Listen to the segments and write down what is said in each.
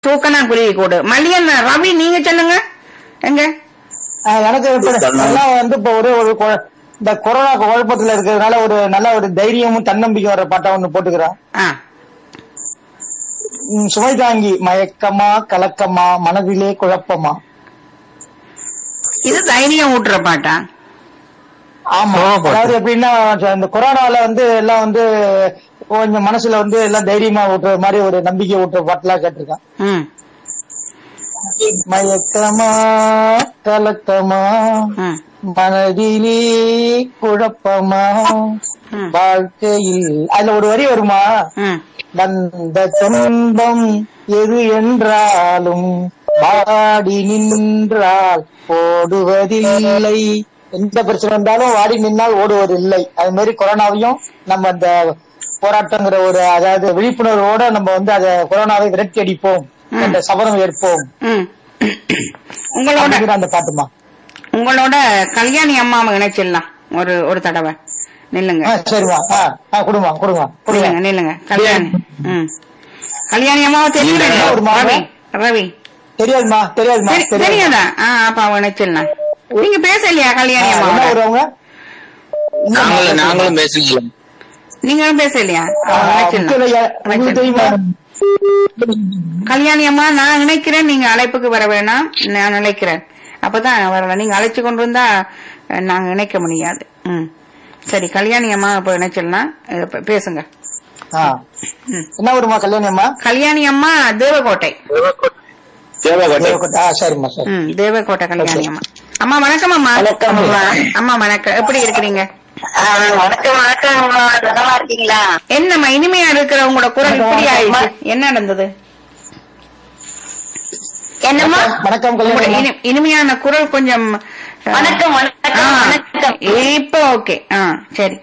தூக்கனா குருவி கூடு மல்லியன் ரவி நீங்க சொல்லுங்க எங்க ஆஹ் எனக்கு இப்ப நல்லா வந்து இப்ப ஒரு ஒரு கொ- இந்த கொரோனா குழப்பத்துல இருக்கிறதுனால ஒரு நல்ல ஒரு தைரியமும் தன்னம்பிக்கை வர பாட்டா ஒண்ணு போட்டுக்கிறேன் ஆ ம், சுமை தாங்கி மயக்கமா கலக்கமா மனதிலே குழப்பமா இது தைரியம் ஊட்டுற பாட்டா ஆமா அதாவது எப்படின்னா இந்த கொரோனால வந்து எல்லாம் வந்து கொஞ்சம் மனசுல வந்து எல்லாம் தைரியமா ஊட்டுற மாதிரி ஒரு நம்பிக்கை ஊட்டுற பாட்டுலாம் கேட்டிருக்கேன் ம் மயக்கமா கலக்கமா ம் மனதிலே குழப்பமா ம். வாழ்க்கையில் அதுல ஒரு வரி வருமா ம் வந்த துன்பம் எது என்றாலும் வாடி நின்றால் ஓடுவதில்லை எந்த பிரச்சனை வந்தாலும் வாடி நின்னால் ஓடுவதில்லை அது மாதிரி கொரோனாவையும் நம்ம அந்த போராட்டங்கிற ஒரு அதாவது விழிப்புணர்வோட நம்ம வந்து அதை கொரோனாவை விரட்டி அடிப்போம் என்ற சபதம் ஏற்போம் ம் உங்களோட அப்படிங்கிற அந்த பாட்டுமா உங்களோட கல்யாணி அம்மாவை இணைச்சிடலாம் ஒரு ஒரு தடவை நில்லுங்க ஆ, சரிம்மா ஆ, ஆ, கொடுமா கொடுமா கொடுங்க நில்லுங்க நில்லுங்க கல்யாணி ம் கல்யாணி அம்மாவை தெரியுது ஒரு மாமா? ரவி ரவி தெரியாதுமா தெரியாதுமா தெரி- தெரியாது தெரியாதா ஆ அப்ப அவ இணைச்சிடலாம் நீங்க பேசலையா கல்யாணி என்ன அம்மாவோட வருவாங்க நாங்களும் நாங்களும் பேசிக்கலாம் நீங்களும் பேசலையா அவ இணைச்சிடலாம் உங்களுக்கு தெரியுமா கல்யாணி அம்மா நான் நினைக்கிறேன் நீங்க அழைப்புக்கு வர வேணாம் நான் நினைக்கிறேன் அப்பதான் வரலாம் நீங்க அழைச்சு கொண்டு வந்தா அஹ், நாங்க இணைக்க முடியாது ம் சரி கல்யாணி அம்மா இப்ப இணைச்சிடலாம் அஹ், இப்ப பேசுங்க ஆ. ம். என்ன வருமா கல்யாணி அம்மா கல்யாணி அம்மா தேவகோட்டை தேவகோட்டை ஆ சரிம்மா சரி ம் தேவகோட்டை கல்யாணி அம்மா அம்மா வணக்கம் அம்மா வணக்கம் அம்மா. அம்மா வணக்கம் எப்படி இருக்கிறீங்க ஆ, வணக்கம் வணக்கம் அம்மா. நலமா இருக்கீங்களா என்னம்மா இனிமையா இருக்கிற உங்களோட குரல் இப்படி ஆயிடுச்சு என்ன நடந்தது என்னம்மா வணக்கம் கல்யாணி உங்களோட அம்மா. இனி- இனிமையான குரல் கொஞ்சம் அஹ், வணக்கம் ஆ, வணக்கம் வணக்கம் இப்ப ஓகே ஆ சரி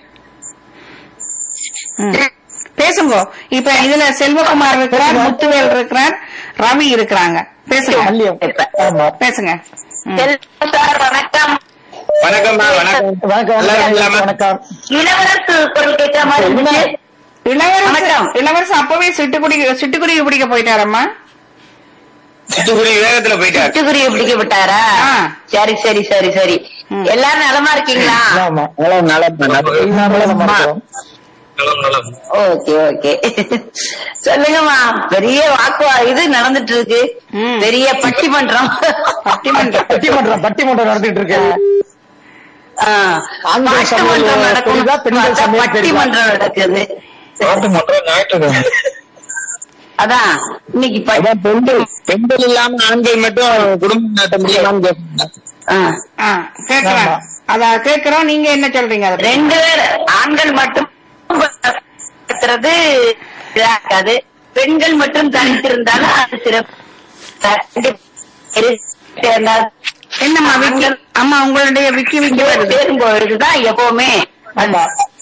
ம். பேசுங்க இப்ப இதுல செல்வகுமார் இருக்கிறார் முத்துவேல் இருக்கிறார் ரவி இருக்கிறாங்க பேசுங்க மல்லியம் ஆமா பேசுங்க ம். செல்வம் சார் வணக்கம் வணக்கம்மா வணக்கம் வணக்கம் நல்லா வணக்கம் இருக்கீங்களா? வணக்கம் இளவரசு குரல் கேட்கிற மாதிரி இருந்துச்சு இளவரசர் வணக்கம். இளவரசர் அப்பவே சிட்டுக்குடி சிட்டுக்குருவி பிடிக்க போயிட்டாரம்மா சிட்டுக்குருவி வேகத்துல போயிட்டார் சிட்டுக்குருவி பிடிக்க விட்டாரா ஆ. சரி சரி சரி சரி ம். எல்லாரும் நலமா இருக்கீங்களா ஆமா நலம் நலம் நலம். நாமளே நம்ம இருக்கிறோம். நலம் நலம் ஓகே ஓகே சொல்லுங்கம்மா பெரிய வாக்குவா இது நடந்துட்டு இருக்கு ம். பெரிய பட்டிமன்றம் பட்டிமன்றம். பட்டிமன்றம் பட்டிமன்றம் நடத்திட்டு இருக்கு ஆ, ஆண்கள் சமையல் பட்டிமன்றம் நடக்கும் தெரியுதா? பெண்கள் சமையல் தெரியுதா? பட்டிமன்றம் நடக்குது பாட்டு மட்டும் ஞாயிற்றுக்கிழமை அதான் இன்னைக்கு ப- அதான் பெண்கள் பெண்கள் இல்லாம ஆண்கள் மட்டும் குடும்பம் நடத்த முடியுமான்னு கேட்பாங்க ஆ. ஆ கேக்குறேன் ஆமா. அத கேக்குறோம் நீங்க என்ன சொல்றீங்க அதை பத்தி? ரெண்டு பேர் ஆண்கள் மட்டும் நடத்துறது இதா இருக்காது பெண்கள் மட்டும் தனித்திருந்தாலும் அது சிறப்பு சேர்ந்தால் என்னம்மா விக்கி அம்மா உங்களுடைய விக்கி விக்கி வருது சேரும்பொழுதுதான் எப்பவுமே ஆமா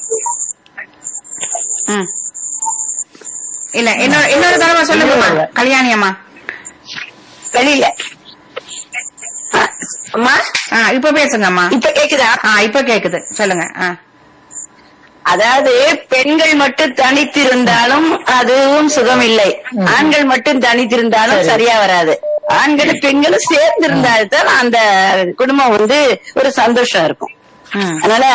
ம். இல்ல இன்னொரு இன்னொரு தடவை சொல்லுங்கம்மா இல்ல. கல்யாணி அம்மா வெளியில ஆ, அம்மா ஆ இப்ப பேசுங்க அம்மா இப்ப கேக்குதா ஆ இப்ப கேக்குது சொல்லுங்க ஆ அதாவது பெண்கள் மட்டும் தனித்திருந்தாலும் அதுவும் சுகம் இல்லை ஆண்கள் மட்டும் தனித்திருந்தாலும் சரி. சரியா வராது ஆண்களும் பெண்களும் சேர்ந்து இருந்தால்தான் அந்த குடும்பம் வந்து ஒரு சந்தோஷம் இருக்கும் ம் அதனால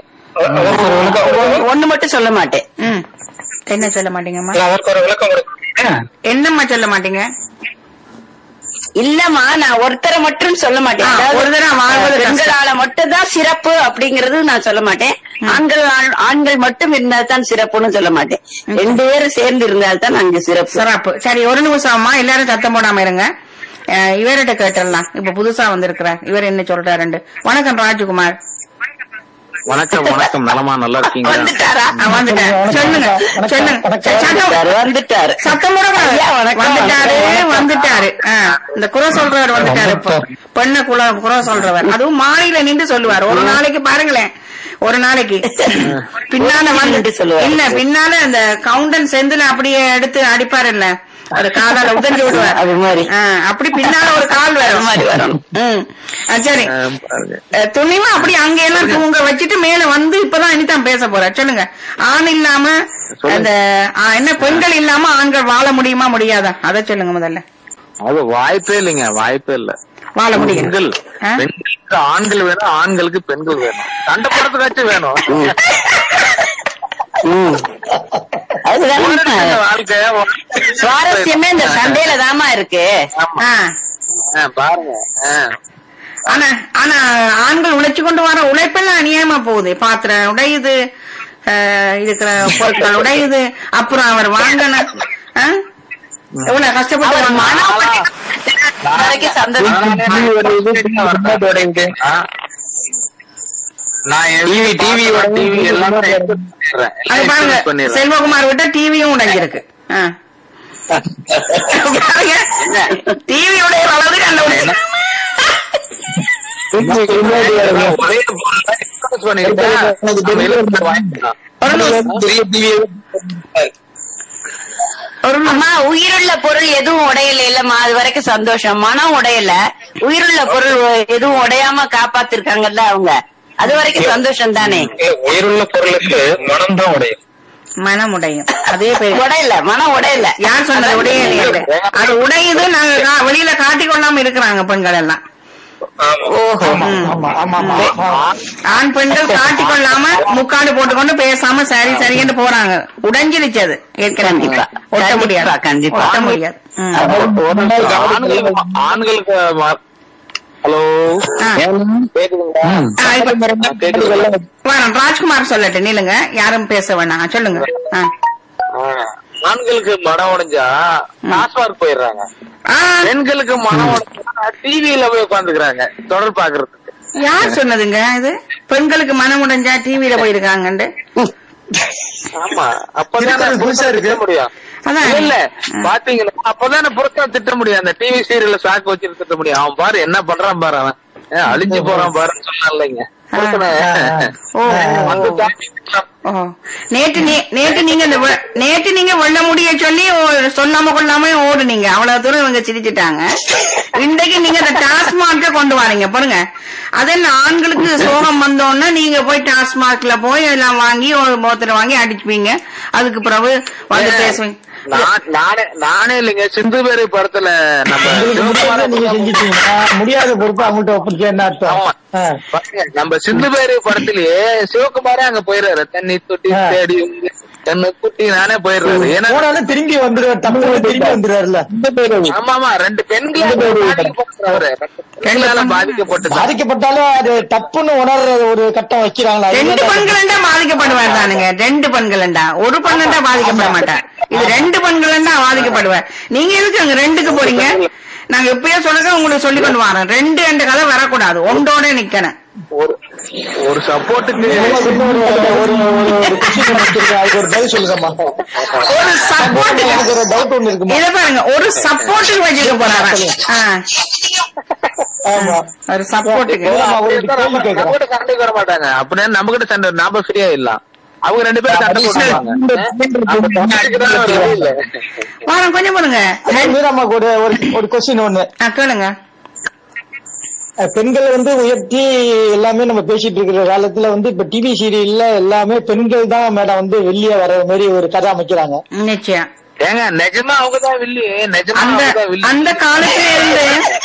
ஒ- ஒண்ணு மட்டும் சொல்ல மாட்டேன் ம் என்ன சொல்ல மாட்டீங்கம்மா அதற்கு ஒரு விளக்கம் கொடுக்க என்னம்மா சொல்ல மாட்டீங்க இல்லம்மா நான் ஒருத்தரை மட்டும் சொல்ல மாட்டேன் ஆ, அதாவது, ஒரு தடவை வாழ்வது கஷ்டம். பெண்களால மட்டும் தான் சிறப்பு அப்படிங்கறது நான் சொல்ல மாட்டேன் ஆண்கள் ஆண்- ஆண்கள் மட்டும் இருந்தால் தான் சிறப்புன்னு சொல்ல மாட்டேன் ரெண்டு பேரும் சேர்ந்து இருந்தால் தான் அங்க சிறப்பு சிறப்பு சரி ஒரு நிமிஷம் அம்மா எல்லாரும் சத்தம் போடாம இருங்க அஹ், இவர்கிட்ட கேட்டுடலாம் இப்ப புதுசா வந்திருக்கிறார் இவர் என்ன சொல்றாருண்டு வணக்கம் ராஜ்குமார் வணக்கம் வணக்கம் நலமா நல்லா இருக்கீங்களா வந்துட்டாரா ஆ, வந்துட்டார் சொல்லுங்க வணக்கம், சொல்லுங்க வணக்கம். சத்தம் வந்துட்டாரு வந்துட்டாரு சத்தம் போடக்கூடாது. ஐயா, வணக்கம், வந்துட்டாரு வணக்கம். வந்துட்டாரு ஆ, இந்த குறை சொல்றவர் வந்துட்டாரு இப்போ பெண்ண குல குறை சொல்றவர் அதுவும் மாலையில நின்று சொல்லுவார் ஒரு நாளைக்கு பாருங்களேன் ஒரு நாளைக்கு பின்னால வந்து நின்று சொல்லுவாரு. இல்ல பின்னால அந்த கவுண்டன் செந்தில அப்படியே எடுத்து அடிப்பாரு இல்ல ஒரு காலால உதஞ்சு விடுவார் அது மாதிரி. ஆ, அப்படி பின்னால ஒரு கால் வரும் மாதிரி வரணும். ம் ஆ, சரி ஆஹ் பாருங்க. அஹ் துணிவா அப்படி அங்க எல்லாம் தூங்க வச்சுட்டு மேல வந்து இப்பதான் இனிதான் பேச போற சொல்லுங்க ஆண் இல்லாம சொல்லுங்க. அந்த ஆ, என்ன பெண்கள் இல்லாம ஆண்கள் வாழ முடியுமா முடியாதா அத சொல்லுங்க முதல்ல அது வாய்ப்பே இல்லைங்க வாய்ப்பே இல்ல வாழ முடியும் பெண்கள் ஆ? பெண்களுக்கு ஆண்கள் வேணும் ஆண்களுக்கு பெண்கள் வேணும் சண்டை போடுறதுக்காச்சும் வேணும் அதுதானே இந்த உண்மை. வாழ்க்கை சுவாரஸ்யமே இந்த சண்டையில தாமா இருக்கு ஆமா. ஆ. ஆ, பாருங்க ஆ. ஆனா ஆனா ஆண்கள் உழைச்சு கொண்டு வர உழைப்பெல்லாம் அநியாயமா போகுது பாத்திரம் உடையுது அஹ், இருக்கிற பொருட்கள் உடையுது அப்புறம் அவர் வாங்கின ஆ? எவ்வளவு கஷ்டப்பட்டு அவர் அவர் மனம் வாங்கின- வரைக்கும் சந்தோஷம் ஆ. நான் TV TV யோட டிவி எல்லாமே export பண்ணிடுறேன். அது எல்லாம் பாருங்க export பண்ணிடுறேன். செல்வகுமார் விட்ட டிவியும் உடைஞ்சிருக்கு ஆ. பாருங்க டிவி உடைய அளவுக்கு அந்த உடைய ஒரே பொருளை export பண்ணிட்டா, நம்ம எல்லாரும் வாங்கிக்கலாம். ஒரு நிமிஷம், பெரிய டிவி ஒரு நிமிஷம். அம்மா உயிருள்ள பொருள் எதுவும் உடையல இல்லம்மா அது வரைக்கும் சந்தோஷம் மனம் உடையல உயிருள்ள பொருள் எதுவும் உடையாம காப்பாத்திருக்காங்கல்ல அவங்க அது வரைக்கும் சந்தோஷம் தானே உயிருள்ள பொருளுக்கு மனம் தான் உடையும் மனம் உடையும் அதே பேர் உடையல மனம் உடையல யார் சொன்னது உடையலையே அது உடையுது நாங்க கா- வெளியில காட்டிக் கொள்ளாம இருக்கிறாங்க பெண்கள் எல்லாம் ஓஹோ ஆமா ஆமா ஆமா ஆமா ஆண் பெண்கள் காட்டிக் கொள்ளாம முக்காடு போட்டுக்கொண்டு பேசாம சரி சரின்னு போறாங்க உடைஞ்சிருச்சு அது ஏற்கனவே கண்டிப்பா. ஒட்ட முடியாது கண்டிப்பா, கண்டிப்பா. ஒட்ட முடியாது ம். ஆண்களுக்கு ஆண்களுக்கு ம- ஹலோ ஆ. கேக்குதுங்களா ஆ, இப்ப கேக்குதுங்களா வேணாம், ராஜ்குமார் சொல்லட்டு நில்லுங்க யாரும் பேச வேணாம் சொல்லுங்க ஆ. ஆ. ஆண்களுக்கு மனம் உடைஞ்சா டாஸ்மார்க் போயிடுறாங்க ஆ, பெண்களுக்கு மனம் உடைஞ்சா டிவியில போய் உட்காந்துக்கிறாங்க தொடர் பாக்குறதுக்கு யார் சொன்னதுங்க இது பெண்களுக்கு மனம் உடைஞ்சா டிவியில போயிருக்காங்கன்னு ஆமா அப்பதானே இருக்கிறது புதுசா புருஷனை இருக்கு. திட்ட முடியும் அதான். இல்ல, இல்ல பாத்தீங்களா அப்பதானே புருஷன் திட்ட முடியும் அந்த டிவி சீரியல்ல சாக்கு வச்சு திட்ட முடியும் அவன் பாரு என்ன பண்றான் பாரு அவன் ஏன் அழிஞ்சு போறான் பாருன்னு சொன்னான் இல்லைங்க புருஷனை ஓ வந்து தாக்கி திட்டுறான். ஓ நேற்று நீ நேற்று நீங்க இந்த வெ- நேற்று நீங்க வெள்ள முடிய சொல்லி ஓ- சொல்லாம கொள்ளாம ஓடுனீங்க அவ்வளவு தூரம் இவங்க சிரிச்சிட்டாங்க இன்றைக்கு நீங்க இந்த டாஸ்மார்க்க கொண்டு வரீங்க பாருங்க அது என்ன ஆண்களுக்கு சோகம் வந்தோன்னா நீங்க போய் டாஸ்மார்க்ல போய் எல்லாம் வாங்கி ஒரு போத்தல வாங்கி அடிச்சுப்பீங்க அதுக்கு பிறகு வந்து பேசுவீங்க நான் நானே நானே இல்லைங்க சிந்து பேரு படத்துல நம்ம உங்களுக்கு முடியாத நீங்க செஞ்சிட்டீங்கன்னா முடியாத பொறுப்பு அவங்கள்ட்ட ஒப்பிட்டு என்ன அர்த்தம் ஆமா. ஆ. பாருங்க, நம்ம சிந்து பேரு படத்திலேயே சிவகுமாரே அங்க போயிடுறாரு தண்ணி தொட்டி ஆ. தேடி கண்ணு குட்டி நானே போயிடுறாரு ஏன்னா போனாலும் திரும்பி வந்துருவார் தமிழ்ல திரும்பி வந்துருவாருல்ல ஆமா ஆமா ரெண்டு பெண்களால பாதிக்கப்பட்டவரு பெண்களால பாதிக்கப்பட்டது பாதிக்கப்பட்டாலும் அது தப்புன்னு உணர்ற ஒரு கட்டம் வைக்கிறாங்களா ரெண்டு அதுதான் பெண்களண்டா பாதிக்கப்படுவார் தானுங்க ரெண்டு பெண்களண்டா ஒரு பெண்ணண்டா பாதிக்கப்பட மாட்டார் இது ரெண்டு பெண்களண்டா பாதிக்கப்படுவார் நீங்க எதுக்கு அங்க ரெண்டுக்கு போறீங்க நாங்க எப்பயோ சொல்லுங்க உங்களுக்கு சொல்லி கொண்டு வரோம் ரெண்டு ரெண்டு கதை வரக்கூடாது ஒன்றோட நிக்கணும் ஒரு ஒரு சப்போர்ட்டுக்கு இன்னொரு ஒரு ஒரு ஒரு question வச்சிருக்கேன். அதுக்கு ஒரு பதில் சொல்லுங்கம்மா ஒரு சப்போர்ட் எனக்கு ஒரு டவுட் ஒண்ணு இருக்குமா இத பாருங்க ஒரு சப்போர்ட்டுக்கு வச்சுக்க போறாரா ஆ, ஆமா ஒரு சப்போர்ட்டுக்கு இல்லம்மா, ஒரு கேள்வி கேட்கிறேன் நம்மகிட்ட சண்டைக்கு வர மாட்டாங்க அப்படின்னா நம்ம கிட்ட சண்டை நாம ஃப்ரீயா இல்லலாம் அவங்க ரெண்டு பேரும் சண்டை போடுவாங்க நம்ம சண்டைக்குதான் ஒரு வழி இல்ல. வாரம் கொஞ்சம் பாருங்க மீராமாக்கு ஒரு ஒரு- ஒரு கொஸ்டின் ஒண்ணு ஆ, கேளுங்க அஹ் பெண்களை வந்து உயர்த்தி எல்லாமே நம்ம பேசிட்டு இருக்கிற காலத்துல வந்து இப்ப டிவி சீரியல்ல எல்லாமே பெண்கள் தான் மேடம் வந்து வெளியே வர மாதிரி ஒரு கதை அமைக்கிறாங்க நிச்சயம் ஏங்க நிஜமா அவங்கதான் வில்லி நிஜமா அந்த அவங்கதான் வில்லி அந்த காலத்துல இருந்து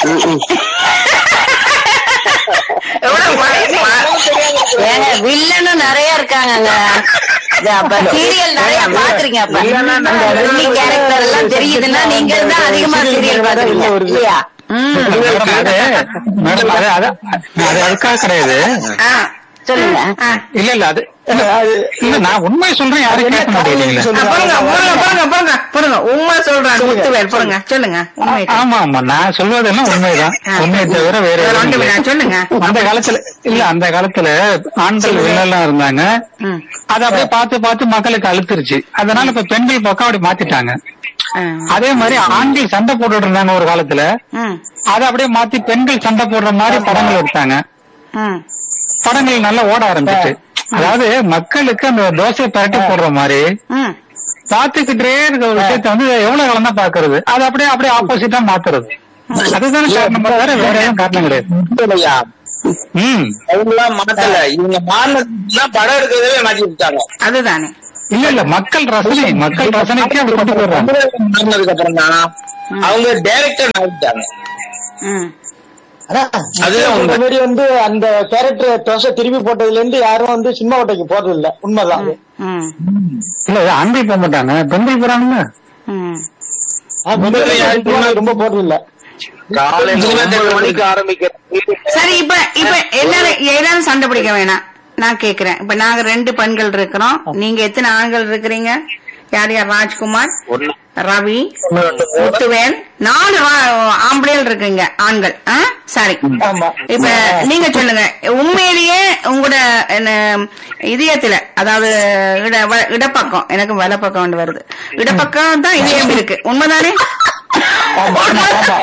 எவ்வளவு வ- ஏங்க வில்லனும் நிறைய இருக்காங்கங்க இது அப்ப சீரியல் நிறைய பாத்துருக்கீங்க அப்ப வில்லனா அந்த நிறைய வில்லி கேரக்டர் எல்லாம் தெரியுதுன்னா நீங்க தான் அதிகமா சீரியல் பாத்துருக்கீங்க இல்லையா ம். மேடம் அது மேடம் அது அது அது அதுக்காக கிடையாது ஆ, சொல்லுங்க ஆ. இல்ல இல்ல அது இல்ல, அது இல்ல நான் உண்மை சொல்றேன் யாரும் கேட்க மாட்டேங்கிறீங்களே ஆ, பாருங்க பாருங்க பாருங்க பாருங்க பாருங்க உண்மை சொல்றாங்க முத்துவேல் பாருங்க சொல்லுங்க உண்மை ஆமா ஆமா நான் சொல்வதெல்லாம் உண்மைதான் ஆ. உண்மையை தவிர வேற வேற எதுவும் ஒண்ணும் இல்லை. இல்ல, சொல்லுங்க அந்த காலத்துல இல்ல அந்த காலத்துல ஆண்கள் வில்லெல்லாம் இருந்தாங்க ம். அதை அப்படியே பார்த்து பார்த்து மக்களுக்கு அழுத்துருச்சு அதனால இப்ப பெண்கள் பக்கம் அப்படி மாத்திட்டாங்க ஆ. அதே மாதிரி ஆண்கள் சண்டை போட்டுட்டு இருந்தாங்க ஒரு காலத்துல ம். அதை அப்படியே மாத்தி பெண்கள் சண்டை போடுற மாதிரி படங்கள் எடுத்தாங்க ம். படங்கள் நல்லா ஓட ஆரம்பிச்சு அதாவது மக்களுக்கு அந்த தோசை பரட்டி போடுற மாதிரி ம். பாத்துக்கிட்டே இருக்க ஒரு விஷயத்த வந்து எவ்வளவு காலம் தான் பாக்குறது அது அப்படியே அப்படியே ஆப்போசிட்டா மாத்துறது அதுதானே காரணம் தவிர வேற எதுவும் காரணம் கிடையாது இல்லையா ம் அவங்க எல்லாம் மாத்தல இவங்க மாறினதுலாம் படம் எடுக்கிறதே மாத்தி விட்டாங்க அதுதானே இல்ல இல்ல மக்கள் ரசனை மக்கள் ரசனைக்கு அப்படி கொண்டு போயிடுறாங்க மாறினதுக்கு அப்புறம் தான் அவங்க டைரக்டர் ஆகிட்டாங்க ம் அதான் அதுதான் உண்மை. இந்த மாதிரி வந்து அந்த கேரக்டர் ட்ரெஸ் திருப்பி போட்டதுல இருந்து யாரும் வந்து சினிமா ஓட்டைக்கு போறது இல்ல உண்மைதான் அது. ம் இல்ல ஆண்கள் போக மாட்டாங்க பெண்கள் போறாங்கல்ல ம் ஆ, முதல்ல யாரும் சினிமா ரொம்ப போறது இல்ல காலையில ஒன்பது மணிக்கு ஆரம்பிக்கிறது சரி இப்ப இப்ப எல்லாரும் எல்லாரும் சண்டை பிடிக்க வேணாம் நான் கேக்குறேன் இப்ப நாங்க ரெண்டு பெண்கள் இருக்கிறோம் நீங்க எத்தனை ஆண்கள் இருக்கிறீங்க யார் யார் ராஜ்குமார் ஒண்ணு ரவி ஒண்ணு, ரெண்டு, மூணு. முத்துவேல் நாலு ரா- ஆம்பளைகள் இருக்குங்க ஆண்கள் ஆ? சரி ஆமா இப்ப நீங்க சொல்லுங்க உண்மையிலேயே உங்களோட என்ன, இதயத்துல அதாவது இட வ- இடப்பக்கம் எனக்கு வலப்பக்கம் ஒன்று வருது இடப்பக்கம் தான் இதயம் இருக்கு உண்மைதானே ஆமா ஆமா ஆமா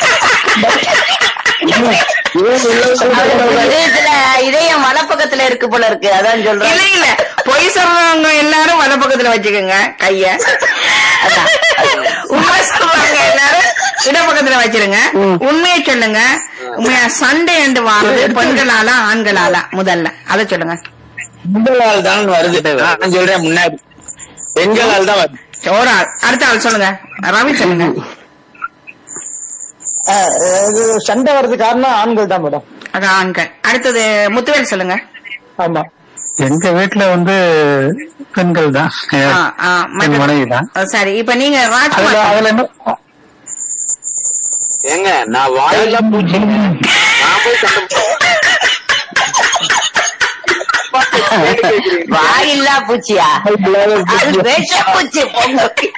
அவருக்கு இதயத்துல இதயம் வலப்பக்கத்துல இருக்கு போல இருக்கு அதான் சொல்றேன் இல்ல இல்ல பொய் சொல்றவங்க எல்லாரும் வலப்பக்கத்துல வச்சுக்கோங்க கைய அதான். உண்மை சொல்றவங்க எல்லாரும் இடப்பக்கத்துல வச்சிருங்க உண்மையை சொல்லுங்க உண்மையா சண்டை என்று வாரது பெண்களால ஆண்களால முதல்ல அதை சொல்லுங்க பெண்களால் தான் வருது நான் சொல்றேன் முன்னாடி பெண்களால் தான் வருது ஒரு ஆள் அடுத்த ஆள் சொல்லுங்க ரவி சொல்லுங்க ஆ, இது சண்டை வர்றதுக்கு காரணம் ஆண்கள் தான் மேடம் அது ஆண்கள் அடுத்தது முத்துவேல் சொல்லுங்க ஆமா எங்க வீட்டுல வந்து பெண்கள் தான் ஆ, ஆ, என் மற்ற- மனைவி தான் சரி இப்ப நீங்க அதுல ராஜ்குமார் அதுல என்ன ஏங்க நான் வாயெல்லாம் பூச்சி நான் போய் சண்டை வாயில்லா பூச்சியா அது விஷ பூச்சி பொங்க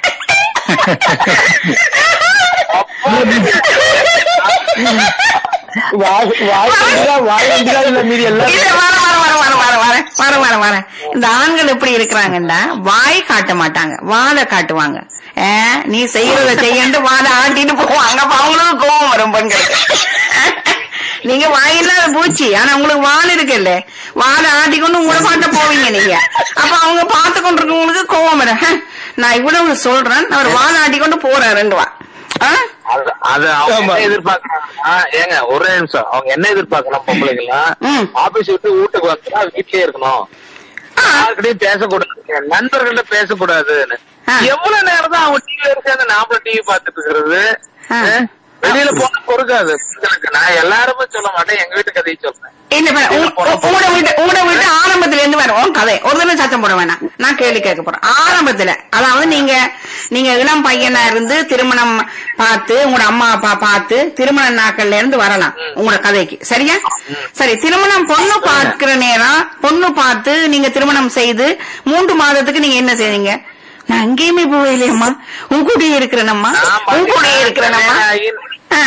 வாய் வாய் வாய் இல்ல மீறி எல்லாம் இல்ல, வரேன், வரேன், வரேன், வரேன், வரேன், வரேன், வரேன், வரேன். இந்த ஆண்கள் எப்படி இருக்கிறாங்கன்னா வாய் காட்ட மாட்டாங்க வாழை காட்டுவாங்க ஆ, நீ செய்யறத செய்யண்டு வாழை ஆட்டிட்டு போவாங்க அப்ப அவங்களுக்கு கோவம் வரும் பெண்களுக்கு நீங்க வாயில்லாத பூச்சி ஆனா உங்களுக்கு வால் இருக்குல்ல வாழை ஆட்டிக்கொண்டு உங்களை பாட்ட போவீங்க நீங்க அப்ப அவங்க பார்த்து கொண்டிருக்கவங்களுக்கு கோவம் வரும் ஹ, நான் இவ்வளவு சொல்றேன் அவர் வாழை ஆட்டிக்கொண்டு போறேன் ரெண்டு வா ஆ? அது அது அவங்க என்ன எதிர்பார்க்கறாங்கன்னா ஏங்க ஒரே நிமிஷம் அவங்க என்ன எதிர்பார்க்கணும் பொம்பளைங்கலாம் ம். ஆபீஸ் விட்டு வீட்டுக்கு வந்தா வீட்லயே இருக்கணும் யாருக்கிட்டையும் பேசக்கூடாது நண்பர்கள்ட்ட பேசக்கூடாதுன்னு ஆ. எவ்வளவு நேரம் தான் அவங்க டிவி இருக்காங்க நாமளும் டிவி பார்த்துட்டு இருக்கிறது ஆ. ஆ? வெளியில போனா பொறுக்காது பெண்களுக்கு நான் எல்லாருமே சொல்ல மாட்டேன் எங்க வீட்டு கதையை சொல்றேன் இல்ல இப்ப உ- உ- உங்களோட வீட்டு உங்களோட வீட்டு ஆரம்பத்துல இருந்து வரும் கதை ஒரு தடவை சத்தம் போட வேணாம் நான் கேள்வி கேட்க போறேன் ஆரம்பத்துல அதாவது நீங்க நீங்க இளம் பையனா இருந்து திருமணம் பார்த்து உங்களோட அம்மா அப்பா பார்த்து திருமண நாட்கள்ல இருந்து வரலாம் உங்களோட கதைக்கு சரியா சரி திருமணம் பொண்ணு பார்க்கிற நேரம் பொண்ணு பார்த்து நீங்க திருமணம் செய்து மூன்று மாதத்துக்கு நீங்க என்ன செய்றீங்க நான் எங்கேயுமே போகலையம்மா உன் கூடயே இருக்கிறேனம்மா நான் உன் கூடயே இருக்கிறேனம்மா ஆ,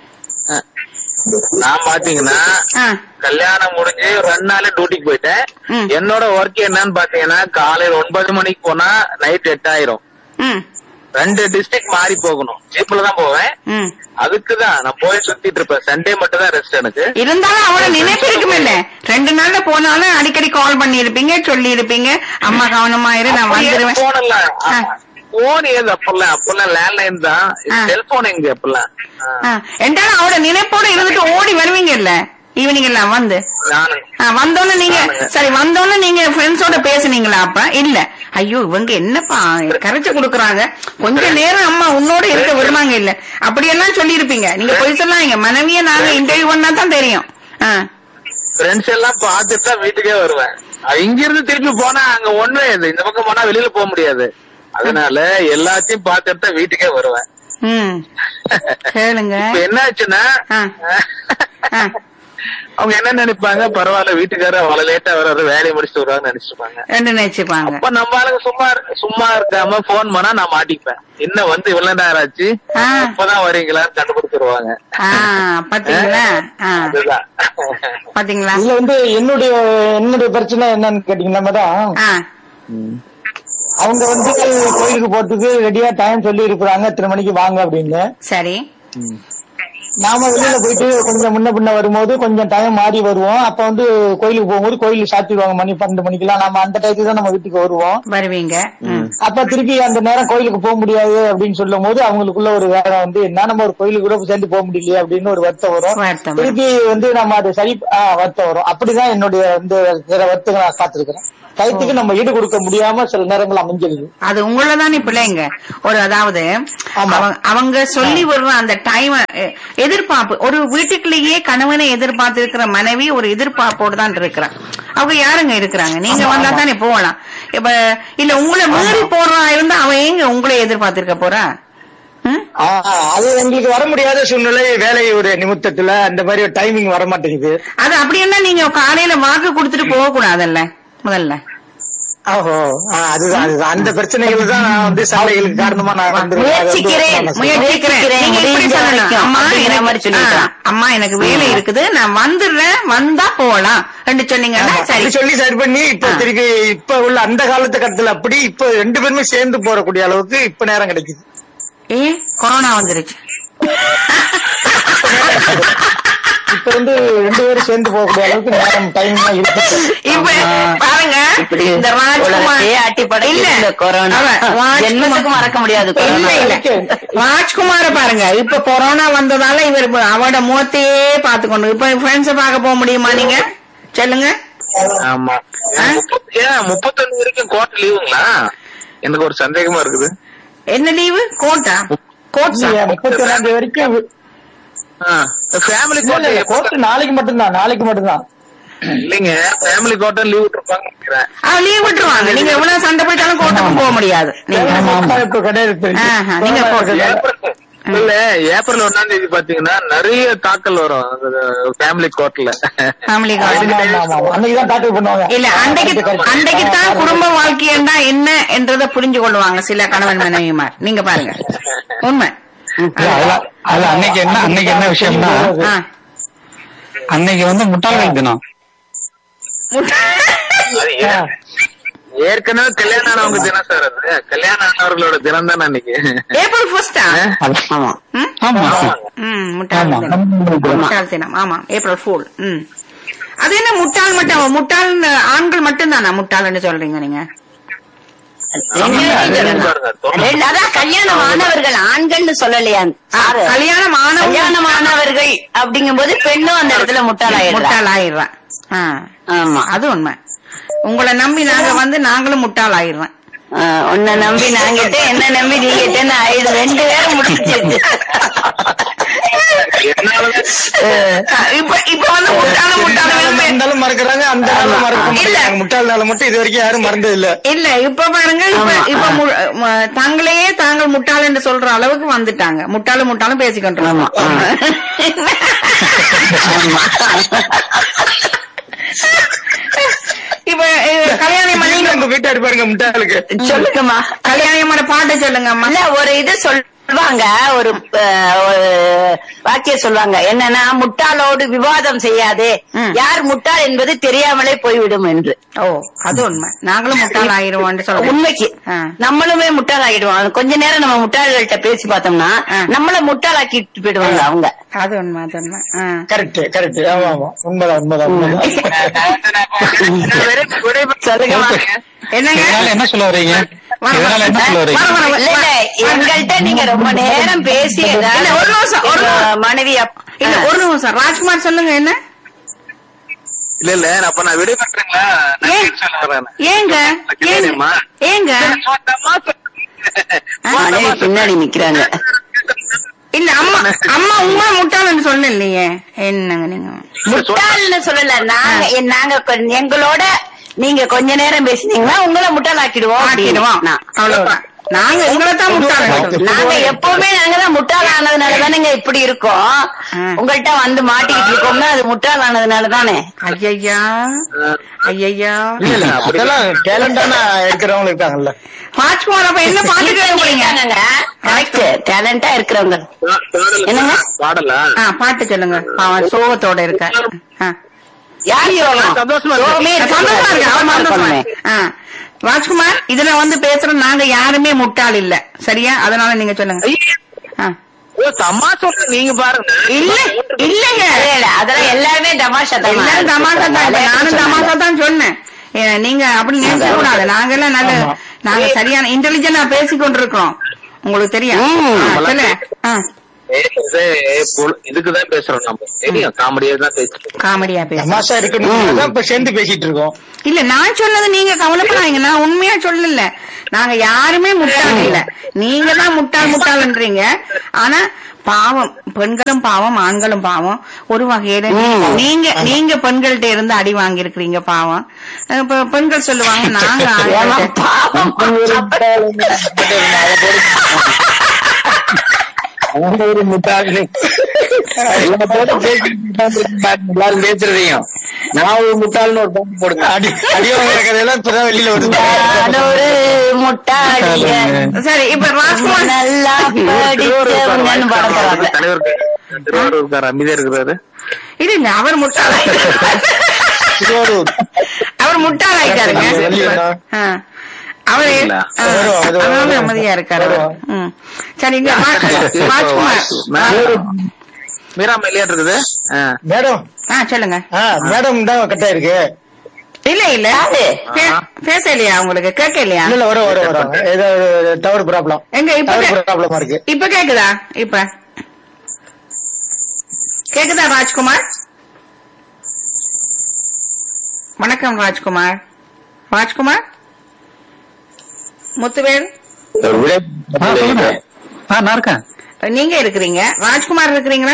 நான் பாத்தீங்கன்னா ஆ, கல்யாணம் முடிஞ்சு ரெண்டு நாள் டியூட்டிக்கு போயிட்டேன் ம். என்னோட ஒர்க் என்னன்னு பாத்தீங்கன்னா காலையில ஒன்பது மணிக்கு போனா நைட் எட்டாயிரம் ம் ரெண்டு டிஸ்ட்ரிக்ட் மாறி போகணும் ஜீப்ல தான் போவேன் ம் அதுக்குதான் நான் போய் சுத்திட்டு இருப்பேன் சண்டே மட்டும் தான் ரெஸ்ட் எனக்கு இருந்தாலும் அவள நினைப்பு இருக்குமில்ல ரெண்டு நாள்ல போனாலும் அடிக்கடி கால் பண்ணி இருப்பீங்க சொல்லி இருப்பீங்க அம்மா கவனமா இரு நான் வந்துருவேன் போனல ஆ. போன் ஏது அப்பெல்லாம் அப்பெல்லாம் லேண்ட்லைன் தான் ஆ. செல்போன் எங்க அப்பெல்லாம் ஆ. ஆ, என்றாலும் அவள நினைப்போட இருந்துட்டு ஓடி வருவீங்க இல்ல ஈவினிங் எல்லாம் வந்து நானு ஆ, வந்தோன்னு நீங்க ஆமாங்க. சரி வந்தோன்னு நீங்க ஃப்ரெண்ட்ஸோட பேசுனீங்களா அப்ப இல்ல ஐயோ இவங்க என்னப்பா கரைச்சு கொடுக்குறாங்க கொஞ்ச நேரம் அம்மா உன்னோட இருக்க விடுவாங்க இல்ல அப்படியெல்லாம் சொல்லி இருப்பீங்க நீங்க போய் சொல்லாங்க மனைவிய நாங்க இன்டர்வியூ பண்ணா தான் தெரியும் ஆ, ஃப்ரெண்ட்ஸ் எல்லாம் பார்த்துட்டு தான் வீட்டுக்கே வருவேன் அது இங்க இருந்து திருப்பி போனா அங்க ஒண்ணு இது இந்த பக்கம் போனா வெளியில போக முடியாது அதனால எல்லாத்தையும் பார்த்துட்டு தான் வீட்டுக்கே வருவேன் ம் கேளுங்க இப்ப என்ன ஆச்சுன்னா ஆ. ஆ. அவங்க என்ன நினைப்பாங்க பரவாயில்ல வீட்டுக்காரர் அவ்வளவு லேட்டா வர்றாரு வேலையை முடிச்சுட்டு வருவாங்கன்னு நினைச்சிருப்பாங்க ரெண்டு நினைச்சுப்பாங்க அப்ப நம்ம ஆளுங்க சும்மா இரு- சும்மா இருக்காம போன் பண்ணா நான் மாட்டிப்பேன் இன்னும் வந்து இவ்வளவு நேரம் ஆச்சு ஆ. இப்பதான் வரீங்களான்னு கண்டுபிடிச்சிருவாங்க ஆ பாத்தீங்களா ஆ அதுதான் பாத்தீங்களா இதுல வந்து என்னுடைய என்னுடைய பிரச்சனை என்னன்னு கேட்டீங்கன்னா மேடம் ஆ அவங்க வந்து கோயிலுக்கு போறதுக்கு ரெடியா டைம் சொல்லி இருக்கிறாங்க இத்தனை மணிக்கு வாங்க அப்படின்னு சரி நாம வெளியில போயிட்டு கொஞ்சம் முன்ன பின்ன வரும்போது கொஞ்சம் டைம் மாறி வருவோம் அப்ப வந்து கோயிலுக்கு போகும்போது கோயிலுக்கு சாத்திடுவாங்க மணி பன்னெண்டு மணிக்கெல்லாம் நம்ம அந்த டயத்துக்கு தான் நம்ம வீட்டுக்கு வருவோம் வருவீங்க ம். அப்ப திருப்பி அந்த நேரம் கோயிலுக்கு போக முடியாது அப்படின்னு சொல்லும் போது அவங்களுக்குள்ள ஒரு வேலை வந்து என்ன நம்ம ஒரு கோயிலுக்கு கூட சேர்ந்து போக முடியலையே அப்படின்னு ஒரு வருத்தம் வரும் வருத்தம் வரும். திருப்பி வந்து நம்ம அது சரி ஆ, வருத்தம் வரும் அப்படிதான் என்னுடைய வந்து சில வருத்தங்களை நான் பார்த்திருக்கிறேன் டயத்துக்கு நம்ம ஈடு கொடுக்க முடியாம சில நேரங்கள் அமைஞ்சிருது அது உங்களதானே பிள்ளைங்க ஒரு அதாவது ஆமா. அவங்க அவங்க சொல்லி வர்ற அந்த டைம் எதிர்பார்ப்பு ஒரு வீட்டுக்குள்ளேயே கணவனை எதிர்பார்த்து இருக்கிற மனைவி ஒரு எதிர்பார்ப்போடு தான் இருக்கிறான் அவங்க யாருங்க இருக்கிறாங்க நீங்க ஆமா, வந்தா ஆமா. தானே போகலாம் இப்ப இல்ல உங்களை மீறி போறா இருந்தா அவன் எங்க உங்களை எதிர்பார்த்திருக்க போறா ம்? ஆஹ், அது எங்களுக்கு வர முடியாத சூழ்நிலை வேலை ஒரு நிமித்தத்துல அந்த மாதிரி ஒரு டைமிங் வர மாட்டேங்குது அது அப்படின்னா நீங்க காலையில வாக்கு கொடுத்துட்டு போக கூடாதுல்ல முதல்ல ஓஹோ ஆஹ், அதுதான் அதுதான் அந்த பிரச்சனைகள் தான் நான் வந்து சாலைகளுக்கு காரணமா நான் வந்து முயற்சிக்கிறேன். முயற்சிக்கிறேன் நீங்க இப்படி முடிஞ்ச சொல்லணும். வரைக்கும் அம்மா அப்படிங்கிற எனக்கு மாதிரி சொல்லிக்கலாம். ஆ, அம்மா எனக்கு வேலை இருக்குது நான் வந்துடுறேன் வந்தா போகலாம் ரெண்டு சொன்னீங்கன்னா சரி அப்படி சொல்லி சரி பண்ணி இப்ப ஆ. திருப்பி இப்ப உள்ள அந்த காலத்து கட்டத்துல அப்படி இப்ப ரெண்டு பேருமே சேர்ந்து போறக்கூடிய அளவுக்கு இப்ப நேரம் கிடைக்குது ஏ கொரோனா வந்துருச்சு இப்ப வந்து ரெண்டு பேரும் சேர்ந்து போகக்கூடிய அளவுக்கு நேரம் டைம் இருக்கு இப்ப பாருங்க இப்படி இந்த ராஜ்குமார் உலகத்தையே ஆட்டி படைக்குது இந்த கொரோனா. அவன் ராஜ்குமார் ஜென்மத்துக்கு மறக்க முடியாது இல்ல கொரோனா. இல்ல ராஜ்குமார பாருங்க இப்ப கொரோனா வந்ததால இவர் இப்ப அவட முகத்தையே பாத்துக்கொண்டு இப்ப ஃப்ரெண்ட்ஸ பார்க்க போக முடியுமா நீங்க சொல்லுங்க ஆமா ஆ? முப்பத்தி- ஏன் முப்பத்தொன்னு வரைக்கும் கோர்ட் லீவுங்களா எனக்கு ஒரு சந்தேகமா இருக்குது என்ன லீவு கோட்டா கோட்ஸா முப்பத்தி ஒன்னாம் தேதி வரைக்கும் ஃபேமிலி இல்ல, இல்ல, இல்ல, கோர்ட் கோர்ட் நாளைக்கு மட்டும்தான் நாளைக்கு மட்டும்தான் இல்லைங்க ஃபேமிலி கோர்ட் லீவ் விட்டுருப்பாங்க நினைக்கிறேன் ஆ லீவ் விட்டுருவாங்க நீங்க எவ்வளவு சண்டை போயிட்டாலும் கோர்ட்டுக்கும் போக முடியாது நீங்க இப்ப கிடையாது ஆஹா, நீங்க போட்டு. ஏப்ரல் இல்ல ஏப்ரல் ஒண்ணாம் தேதி பாத்தீங்கன்னா நிறைய தாக்கல் வரும் ஃபேமிலி கோர்ட்ல ஃபேமிலி ஆமா, ஆமா, ஆமா, ஆமா. அன்னைக்குதான் தாக்கல் பண்ணுவாங்க இல்ல அன்றைக்கு அன்றைக்கு தான் குடும்ப வாழ்க்கையண்டா என்ன என்றத புரிஞ்சு கொள்வாங்க சில கணவன் மனைவிமார் நீங்க பாருங்க உண்மை இல்ல, அதுல அதுல அன்னைக்கு என்ன அன்னைக்கு என்ன விஷயம்னா ஆ. அன்னைக்கு வந்து முட்டாள்கள் தினம் அது ஏ- ஏற்கனவே கல்யாணம் ஆனவங்க தினம் சார் அது கல்யாணம் ஆனவர்களோட தினம் தானே அன்னைக்கு ஏப்ரல் ஃபர்ஸ்டா அது- ஆமா ம் ஆமா ம் முட்டாள் ஆமா தினம் முட்டாள் தினம் ஆமா ஏப்ரல் ஃபூல் ம் அது என்ன முட்டாள் மட்டும் முட்டாள் ஆண்கள் மட்டும் தானா முட்டாள்னு சொல்றீங்க நீங்க ரெண்டு அது பேரும் பாருங்க, தோணும். ரெண்டு- அதான் கல்யாணம் ஆனவர்கள் ஆண்கள்னு சொல்லலையா சாரு? கல்யாணம் ஆனவங்க கல்யாணமானவர்கள் அப்படிங்கும்போது பெண்ணும் அந்த இடத்துல முட்டாளாயிடுறா முட்டாள் ஆயிடுறான் ஆ, ஆமா அது உண்மை உங்களை நம்பி நாங்க வந்து நாங்களும் முட்டாள் ஆயிடுறோம் ஆ, உன்னை நம்பி நான் கேட்டேன் என்ன நம்பி நீ கேட்டேன்னு ஆயிடுது ரெண்டு பேரும் முடிச்சிருச்சு என்னாலதான் இப்ப இப்ப வந்து முட்டாள முட்டாள இருந்தாலும் மறக்கிறாங்க அந்த நாளும் மறக்க இல்ல. மாட்டாங்க முட்டாள் நாள மட்டும் இது வரைக்கும் யாரும் மறந்தது இல்ல இல்ல இப்ப பாருங்க இப்ப ஆமா. இப்ப மு- ம- தாங்களையே தாங்கள் முட்டாள் என்று சொல்ற அளவுக்கு வந்துட்டாங்க முட்டாளும் முட்டாளும் பேசிக்கிட்டு ஆமா, ஆமா. இப்ப அஹ், கல்யாணம் பண்ணி உங்க வீட்டாரு பாருங்க முட்டாளுக்கு சொல்லுங்கம்மா கல்யாணமான பாட்டு சொல்லுங்க அம்மா இல்ல ஒரு இது சொல்லுவாங்க ஒரு அஹ், ஒரு வாக்கியம் சொல்லுவாங்க என்னன்னா முட்டாளோடு விவாதம் செய்யாதே ம். யார் முட்டாள் என்பது தெரியாமலே போய்விடும் என்று ஓ அது உண்மை நாங்களும் முட்டாள் ஆயிடுவோம்னு சொல்றேன் உண்மைக்கு ஆ. நம்மளுமே முட்டாள் ஆகிடுவோம் கொஞ்ச நேரம் நம்ம முட்டாள்கள்ட்ட பேசி பார்த்தோம்னா ஆ. நம்மள முட்டாளாக்கிட்டு போயிடுவாங்க அவங்க அது உண்மை அது உண்மை ஆ. கரெக்ட் கரெக்ட் ஆமா ஆமா உண்மைதான் உண்மைதான் உண்மைதான் நான் விடை- விடைபெற்று சொல்லுங்கம்மா. என்னங்க இதனால என்ன சொல்ல வர்றீங்க இதனால என்ன சொல்ல வர்றீங்க வர, வர, வர. இல்ல இல்ல எங்கள்கிட்ட நீங்க ரொம்ப நேரம் பேசி ஏதாவது இல்ல, ஒரு நிமிஷம், ஒரு எங்க நிமிஷம். மனைவி அப்- இல்ல ஒரு நிமிஷம் ராஜ்குமார் சொல்லுங்க என்ன இல்ல இல்ல அப்ப நான் விடை பெற்றேங்களா நான் ஏன்? கேட்டு சொல்ல வரேன் ஏங்க ஏங்க கேளுமா? ஏங்க மொத்தமா மனைவி பின்னாடி நிக்கிறாங்க இல்ல அம்மா அம்மா உமா முட்டாள்னு சொன்ன இல்லையே என்னங்க நீங்க முட்டாள்னு சொல்லல நாங்க எ- நாங்க கொ- எங்களோட நீங்க கொஞ்ச நேரம் பேசினீங்கன்னா உங்களை முட்டாள் ஆக்கிடுவோம் ஆக்கிடுவோம் அப்படின்னு. அவ்வளவுதான் நாங்க எங்களை தான் முட்டாள் நாங்க எப்பவுமே நாங்க தான் முட்டாள் ஆனதுனால தானேங்க இப்படி இருக்கோம் ஆ. உங்கள்கிட்ட வந்து மாட்டிக்கிட்டு இருக்கோம்னா அது முட்டாள் ஆனதுனால தானே ஐயா ஐயா இல்ல இல்ல அதெல்லாம் டேலண்டான இருக்கிறவங்க இருக்காங்கல்ல ராஜ்குமார் அப்ப என்ன பாட்டு கேட்க போறீங்க கரெக்ட் டேலண்டா இருக்கிறவங்க என்னங்க? பாடலா ஆ பாட்டு சொல்லுங்க அவன் சோகத்தோட இருக்க ஆ. யார் சொல்லலாம் சந்தோஷமா இருக்கு. சோகமே சந்தோஷமா இருக்கு அவன் சந்தோஷமா இருக்கணுமே. இருக்கு. ஆ. ராஜ்குமார் இதுல வந்து பேசுற நாங்க யாருமே முட்டாள் இல்ல சரியா அதனால நீங்க சொல்லுங்க ஆ. ஓ தம்மா சொல்ற நீங்க பாருங்க இல்ல இல்லங்க இல்ல, இல்ல, அதெல்லாம் எல்லாருமே தமாஷா தான் எல்லாரும் தமாஷா தான் இப்ப நானும் தமாஷா தான் சொன்னேன் ஏ, நீங்க அப்படி நினைச்ச கூடாது நாங்க எல்லாம் நல்ல நாங்க சரியான இன்டெலிஜென்டா பேசி கொண்டிருக்கோம் உங்களுக்கு தெரியும் ம். ஆ, சொல்லுங்க ஆ. பேசுறதே பொழு- இதுக்குதான் பேசுறோம் நம்ம தெரியும் காமெடியா தான் பேசுறோம் காமெடியா பேச தமாஷா இருக்கணும் தான் இப்ப சேர்ந்து பேசிட்டு இருக்கோம் இல்ல நான் சொன்னது நீங்க கவலைப்படாதீங்க நான் உண்மையா சொல்லல நாங்க யாருமே முட்டாள் இல்ல நீங்க தான் முட்டாள் முட்டாள்ன்றீங்க ஆனா பாவம் பெண்களும் பாவம் ஆண்களும் பாவம் ஒரு வகையில நீங்க நீங்க பெண்கள்ட்ட இருந்து அடி வாங்கி இருக்கிறீங்க பாவம் இப்ப பெண்கள் சொல்லுவாங்க நாங்க ஏம்மா, ஆண்கள்ட்ட- பாவம் அவங்க ஒரு முட்டாளு எல்லாத்தோட பேசிட்டு உட்கார்ந்திருக்காங்க, எல்லாரும் பேசுறதையும் நான் ஒரு முட்டாள்னு ஒரு பாட்டு போடுங்க அடி அடிவாங்க கதையெல்லாம் இப்பதான் வெளியில வருது நான் ஒரு முட்டாளிய சரி இப்ப ராஜ்குமார் நல்லா படிச்சவங்கன்னு படம் தராங்க தலைவர் திருவாரூர்கார் அமைதியா இருக்கிறாரு இல்ல அவர் முட்டாள் திருவாரூர் அவர் முட்டாள் ஆயிட்டாருங்க வெளியில ஆ. அவரு இல்ல. ஆ, வரும், அது வரும். அதனால அமைதியா இருக்காரு அவரு. வரும். ம். சரி இங்க ரா- ராஜ்குமார் மீரா மெல்லியாட்டு இருக்குது ஆ. மேடம் ஆ சொல்லுங்க ஆ மேடம் தான் கட்டா இருக்கு இல்ல இல்ல யாரு? பே- பேசலையா உங்களுக்கு கேட்கலையா இல்ல இல்ல வர வர வர ஏதோ டவர் ப்ராப்ளம் எங்க இப்ப டவர் கே- ப்ராப்ளமா இருக்கு இப்ப கேக்குதா இப்ப கேக்குதா ராஜ்குமார் வணக்கம் ராஜ்குமார் ராஜ்குமார் முத்துவேல் ஆ, சொல்லுங்க ஆ நான் இருக்கேன் நீங்க இருக்கிறீங்க ராஜ்குமார் இருக்கிறீங்களா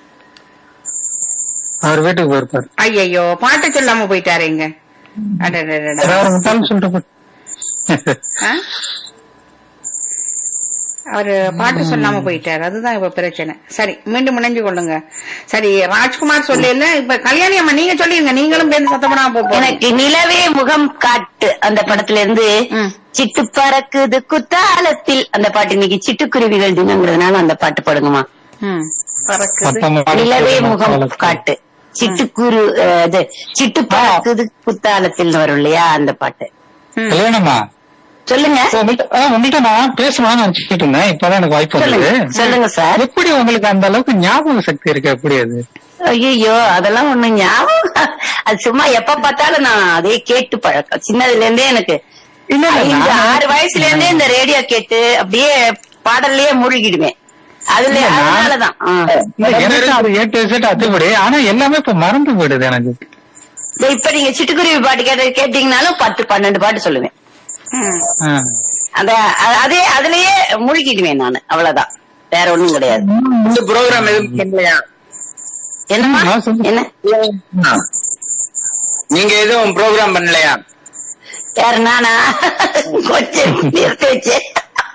அவர் வீட்டுக்கு போயிருப்பாரு ஐயையோ பாட்டு சொல்லாம போயிட்டாரு இங்க அடடடடா. வேற முட்டாள்னு சொல்லிட்டு போ- ஆ? அவரு பாட்டு சொல்லாம போயிட்டாரு அதுதான் இப்ப பிரச்சனை சரி மீண்டும் இணைஞ்சு கொள்ளுங்க சரி ராஜ்குமார் சொல்லல இப்ப கல்யாணி அம்மா நீங்க சொல்லிருங்க நீங்களும் பேருந்து சத்தப்படாம போ போறீங்க. எனக்கு நிலவே முகம் காட்டு அந்த படத்துல இருந்து ம். சிட்டு பறக்குது குத்தாலத்தில் அந்த பாட்டு இன்னைக்கு சிட்டுக்குருவிகள் தினங்கிறதுனால அந்த பாட்டு பாடுங்கம்மா ம். பறக்குது மொத்தமா நிலவே முகம் காட்டு சிட்டுக்குரு அஹ், இது சிட்டு பறக்குது குத்தாலத்தில் வரும் இல்லையா அந்த பாட்டு ம். கல்யாணமா சொல்லுங்க உங்கள்கிட்ட ஆ, உங்கள்கிட்ட நான் பேசலாம்னு நினைச்சிட்டு இருந்தேன் இப்பதான் எனக்கு வாய்ப்பு சொல்லுங்க வந்தது சொல்லுங்க சார் எப்படி உங்களுக்கு அந்த அளவுக்கு ஞாபக சக்தி இருக்கு எப்படி அது ஐயோ அதெல்லாம் ஒண்ணு ஞாபகம் அது சும்மா எப்ப பார்த்தாலும் நான் அதே கேட்டு பழக்கம் சின்னதுல இருந்தே எனக்கு இல்ல, இல்ல, ஐந்து, நான் ஆறு வயசுல இருந்தே இந்த ரேடியோ கேட்டு அப்படியே பாடல்லயே மூழ்கிடுவேன் அதுல இல்ல, நான்- அதனாலதான் ஆ. இல்ல, எனக்கு அது ஏட்டு செட் அத்துப்படி ஆனா எல்லாமே இப்ப மறந்து போயிடுது எனக்கு இதோ இப்ப நீங்க சிட்டுக்குருவி பாட்டு கேட்ட கேட்டீங்கன்னாலும் பத்து பன்னெண்டு பாட்டு சொல்லுவேன் ம். ஆ. அந்த அ- அதே அதுலயே மூழ்கிடுவேன் நானு அவ்வளவுதான் வேற ஒண்ணும் கிடையாது இந்த ப்ரோக்ராம் எதுவும் பண்ணலையா என்னம்மா நான் சொல்றேன். என்ன நீங்க எதுவும் ப்ரோக்ராம் பண்ணலையா யாரு நானா கொஞ்சம் நிறுத்தி வச்சேன்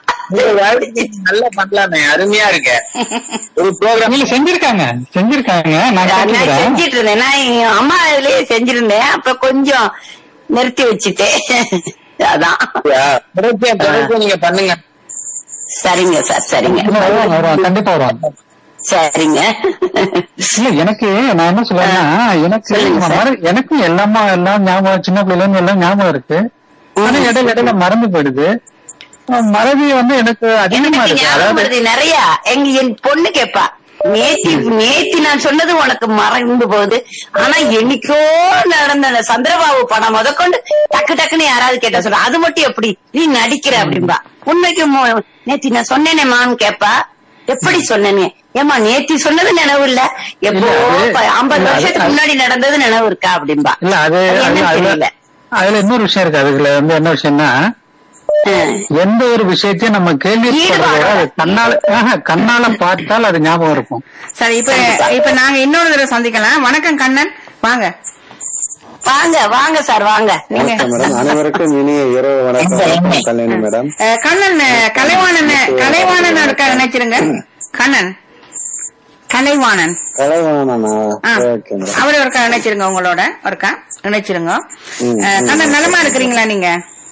நல்லா பண்ணலாமே அருமையா இருக்க ஒரு ப்ரோக்ராம் இல்ல செஞ்சிருக்காங்க செஞ்சிருக்காங்க நான் நான் கேட்டுக்கிறேன் செஞ்சிட்டு இருந்தேன் நான் எங்க அம்மா இதுலயே செஞ்சிருந்தேன் அப்ப கொஞ்சம் நிறுத்தி வச்சுட்டேன் அதான் தொடர்ச்சியா தொடர்ச்சியா நீங்க பண்ணுங்க சரிங்க சார் சரிங்க இல்ல, வருவாங்க, வருவாங்க. கண்டிப்பா வருவாங்க சரிங்க இல்ல எனக்கு நான் என்ன சொல்றேன்னா எனக்கு சொல்லுங்க சார். மற- எனக்கும் எல்லாமா எல்லாம் ஞாபகம் சின்ன பிள்ளைல இருந்து எல்லாம் ஞாபகம் இருக்கு ஆனா இடையில இடையில மறந்து போயிடுது அஹ் மறதி வந்து எனக்கு அதிகமா எனக்கு இருக்கு ஞாபகம் அதாவது வருது நிறைய எங்க என் பொண்ணு கேப்பா நேத்தி நேத்தி நான் சொன்னது உனக்கு மறந்து போகுது ஆனா என்னைக்கோ நடந்த அந்த சந்திரபாபு படம் முதற்கொண்டு டக்கு டக்குன்னு யாராவது கேட்டா சொல்ற அது மட்டும் எப்படி நீ நடிக்கிற அப்படின்பா உண்மைக்கு மு- நேத்தி நான் சொன்னேனேமான்னு கேப்பா எப்படி சொன்னேனே ஏமா நேத்தி சொன்னது நினைவு இல்ல எப்போ இல்ல, அது- ப- ஐம்பது இல்ல, அது- வருஷத்துக்கு முன்னாடி நடந்தது நினைவு இருக்கா அப்படின்பா இல்ல அது அது அது- என்னன்னு அதுல தெரியல அதுல இன்னொரு விஷயம் இருக்கு அதுல வந்து என்ன விஷயம்னா ஆ. எந்த ஒரு விஷயத்தையும் நம்ம கேள்வி ஈடுபாடு. கண்ணால ஆஹா, கண்ணால பார்த்தால் அது ஞாபகம் இருக்கும் சரி இப்ப இப்ப நாங்க இன்னொரு தடவை சந்திக்கலாம் வணக்கம் கண்ணன் வாங்க வாங்க வாங்க சார் வாங்க நீங்க வணக்கம் மேடம் அனைவருக்கும் இனிய இரவு வணக்கம் கல்யாணி மேடம் அஹ், கண்ணன் அஹ், கலைவாணன் கலைவாணன் இருக்கா நினைச்சிருங்க கண்ணன் கலைவாணன் கலைவாணனா ஆ, ஓகே மேடம் அவரு ஒருக்கா இணைச்சிருங்க உங்களோட ஒருக்கா இணைச்சிருங்க ம், அஹ், ம். கண்ணன் நலமா இருக்கிறீங்களா நீங்க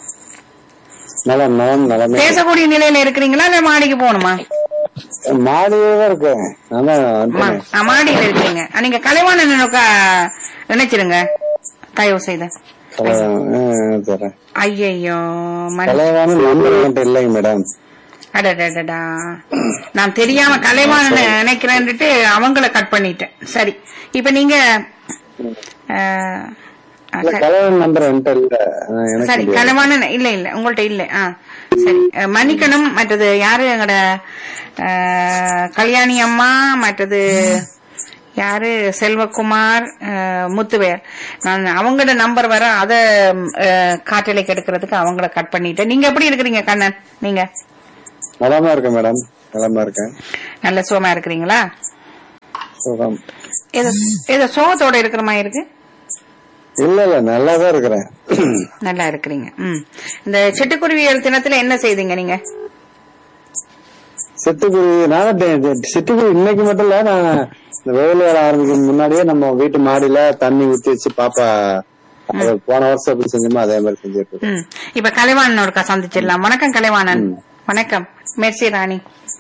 நலம் நலம் நலமே பேசக்கூடிய நிலையில இருக்கிறீங்களா இல்ல மாடிக்கு போகணுமா மாடியே தான் இருக்கேன் அதான் மா- வந்துட்டேன். ஆ, மாடியில இருக்கீங்க அஹ், நீங்க கலைவாணன் ஒருக்கா இணைச்சிருங்க தயவு செய்து கலைவாணன் ஆ, தரேன் ஐயையோ மன் கலைவாணன் நம்பர் என்கிட்ட இல்லைங்க மேடம் அடடடடா நான் தெரியாம கலைவாணன் நினைக்கிறேன்ட்டு அவங்கள கட் பண்ணிட்டேன் சரி இப்ப நீங்க அஹ், இல்ல கலவன் நம்பர் என்கிட்ட இல்ல அஹ் எனக்கு சரி தெரியாது. கனவான இல்ல இல்ல உங்கள்ட்ட இல்ல ஆ சரி அஹ், மன்னிக்கணும் மற்றது யாரு எங்கட அஹ், கல்யாணி அம்மா மற்றது யாரு செல்வகுமார் அஹ், முத்துவேர் நான் அவங்களோட நம்பர் வர அத அஹ், காற்றலைக்கு எடுக்கிறதுக்கு அவங்கள கட் பண்ணிட்டேன் நீங்க எப்படி இருக்கிறீங்க கண்ணன் நீங்க நலமா இருக்கேன் மேடம் நலமா இருக்கேன் நல்ல சுகமா இருக்கிறீங்களா சுகம் ஏதோ ஏதோ சோகத்தோட இருக்கிற மாதிரி இருக்கு இல்ல இல்ல நல்லாதான் இருக்கிறேன் நல்லா இருக்கிறீங்க ம் இந்த சிட்டுக்குருவியல் தினத்துல என்ன செய்தீங்க நீங்க சிட்டுக்குருவி நான் சிட்டுக்குருவி இன்னைக்கு மட்டும் இல்ல நான் இந்த வெயில் வர ஆரம்பிக்கும் முன்னாடியே நம்ம வீட்டு மாடியில தண்ணி ஊத்தி வச்சு பாப்பா அது போன வருஷம் எப்படி செஞ்சோமோ அதே மாதிரி செஞ்சுட்டு இருக்கோம். ம் இப்ப கலைவாணன் ஒருக்கா சந்திச்சிடலாம் வணக்கம் கலைவாணன் வணக்கம் மெர்சி ராணி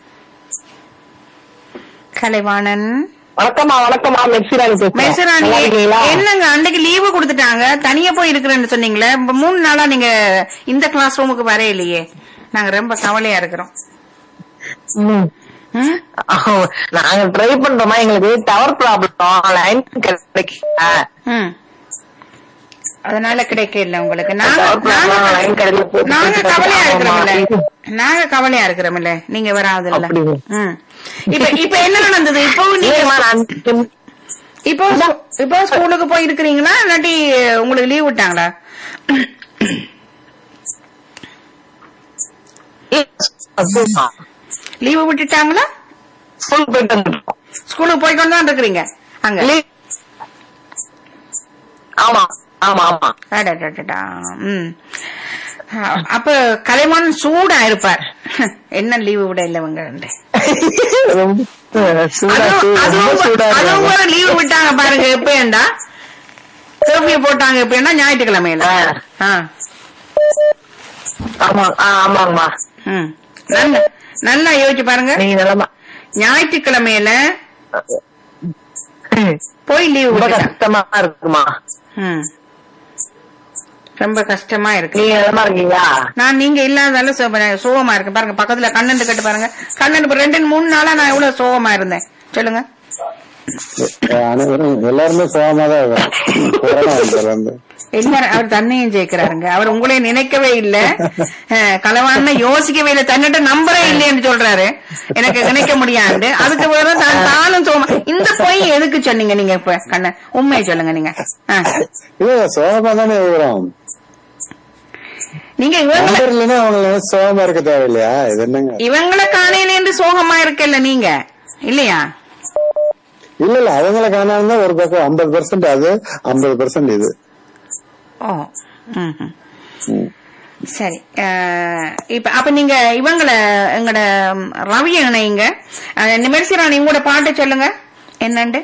கலைவாணன் வணக்கம்மா வணக்கம்மா மெக்சிராணி மெர்சி ராணி என்னங்க அன்னைக்கு லீவு கொடுத்துட்டாங்க தனியா போய் இருக்கிறேன்னு சொன்னீங்களே இப்ப மூணு நாளா நீங்க இந்த கிளாஸ் ரூமுக்கு வர இல்லையே நாங்க ரொம்ப கவலையா இருக்கிறோம் ம்? நாங்க ட்ரை பண்றோமா எங்களுக்கு டவர் ப்ராப்ளம் லைன் கிடைக்கல ம் அதனால கிடைக்கல உங்களுக்கு நாங்க Tower problem, நாங்க- line கிடைக்கல. நாங்க கவலையா இருக்கிறோம்ல ஆமா. நாங்க கவலையா இருக்கிறோம்ல நீங்க வராதுல்ல அப்படி. ம் இப்ப இப்ப என்ன நடந்தது இப்போ நீங்க இல்லைம்மா, நான் இப்போ இப்போ ஸ்கூலுக்கு போய் இருக்கிறீங்களா இல்லாட்டி உங்களுக்கு லீவ் விட்டாங்களா லீவு விட்டுட்டாங்களா ஸ்கூல் போயிட்டு வந்துட்டோம். ஸ்கூலுக்கு போய் கொண்டு தான் இருக்கிறீங்க அங்க Leave- ஆமா ஆமா ஆமா அடடடடா. ம் அ- அப்ப கலைமான் சூடா இருப்பார் என்ன லீவு விட இல்லவங்க ரொம்ப சூடா அதுவும் சூடா, ரொம்ப அதுவும் சூடா அதுவும் இருக்காங்க. கூட லீவு விட்டாங்க பாருங்க எப்ப கர்ஃபியூ போட்டாங்க எப்ப ஞாயிற்றுக்கிழமையில ஆ. ஆ. ஆமா ஆ, ஆமாங்கம்மா ம். நல்லா நல்லா யோசிச்சு பாருங்க நீங்க நிலமா ஞாயிற்றுக்கிழமையில போய் லீவு ரொம்ப விட்டுட்டாங்க கஷ்டமா இருக்குமா ம். ரொம்ப கஷ்டமா இருக்கு நீங்க நிலமா இருக்கீங்களா நான் நீங்க இல்லாததால சோ- சோகமா இருக்கேன் பாருங்க பக்கத்துல கண்ணன் கேட்டு பாருங்க கண்ணன் இப்ப ரெண்டு மூணு நாளா நான் எவ்வளவு சோகமா இருந்தேன் சொல்லுங்க அனைவரும் எல்லாருமே சுகமா தான் இருக்கிறோம் கொரோனா வந்ததுல இருந்து எல்லாரும் அவர் தன்னையும் ஜெயிக்கிறாருங்க அவர் உங்களே நினைக்கவே இல்ல அஹ், களவான்னு யோசிக்கவே இல்ல தன்னிட்ட நம்பரே இல்லைன்னு சொல்றாரு எனக்கு நினைக்க முடியாது அதுக்கு வேற தான் தானும் சோமா இந்த பொய் எதுக்கு சொன்னீங்க நீங்க இப்ப கண்ணன் உண்மையை சொல்லுங்க நீங்க ஆ. இல்ல சுகமா தானே இருக்கிறோம் நீங்க இவங்கள நம்பர் இல்லைன்னா அவங்களை சுகமா இருக்க தேவையில்லையா இது என்னங்க இவங்களை காணையிலேருந்து சோகமா இருக்கல நீங்க இல்லையா இல்ல இல்ல அவங்கள காணாம ஒரு பக்கம் ஐம்பது பெர்சென்ட் அது ஐம்பது பெர்சென்ட் இது ஓ ம் ம். ம். சரி அஹ், இப்ப அப்ப நீங்க இவங்கள எங்கட ம், ரவிய இணையுங்க நிமிர்சிராணி உங்களோட பாட்டு சொல்லுங்க என்னண்டு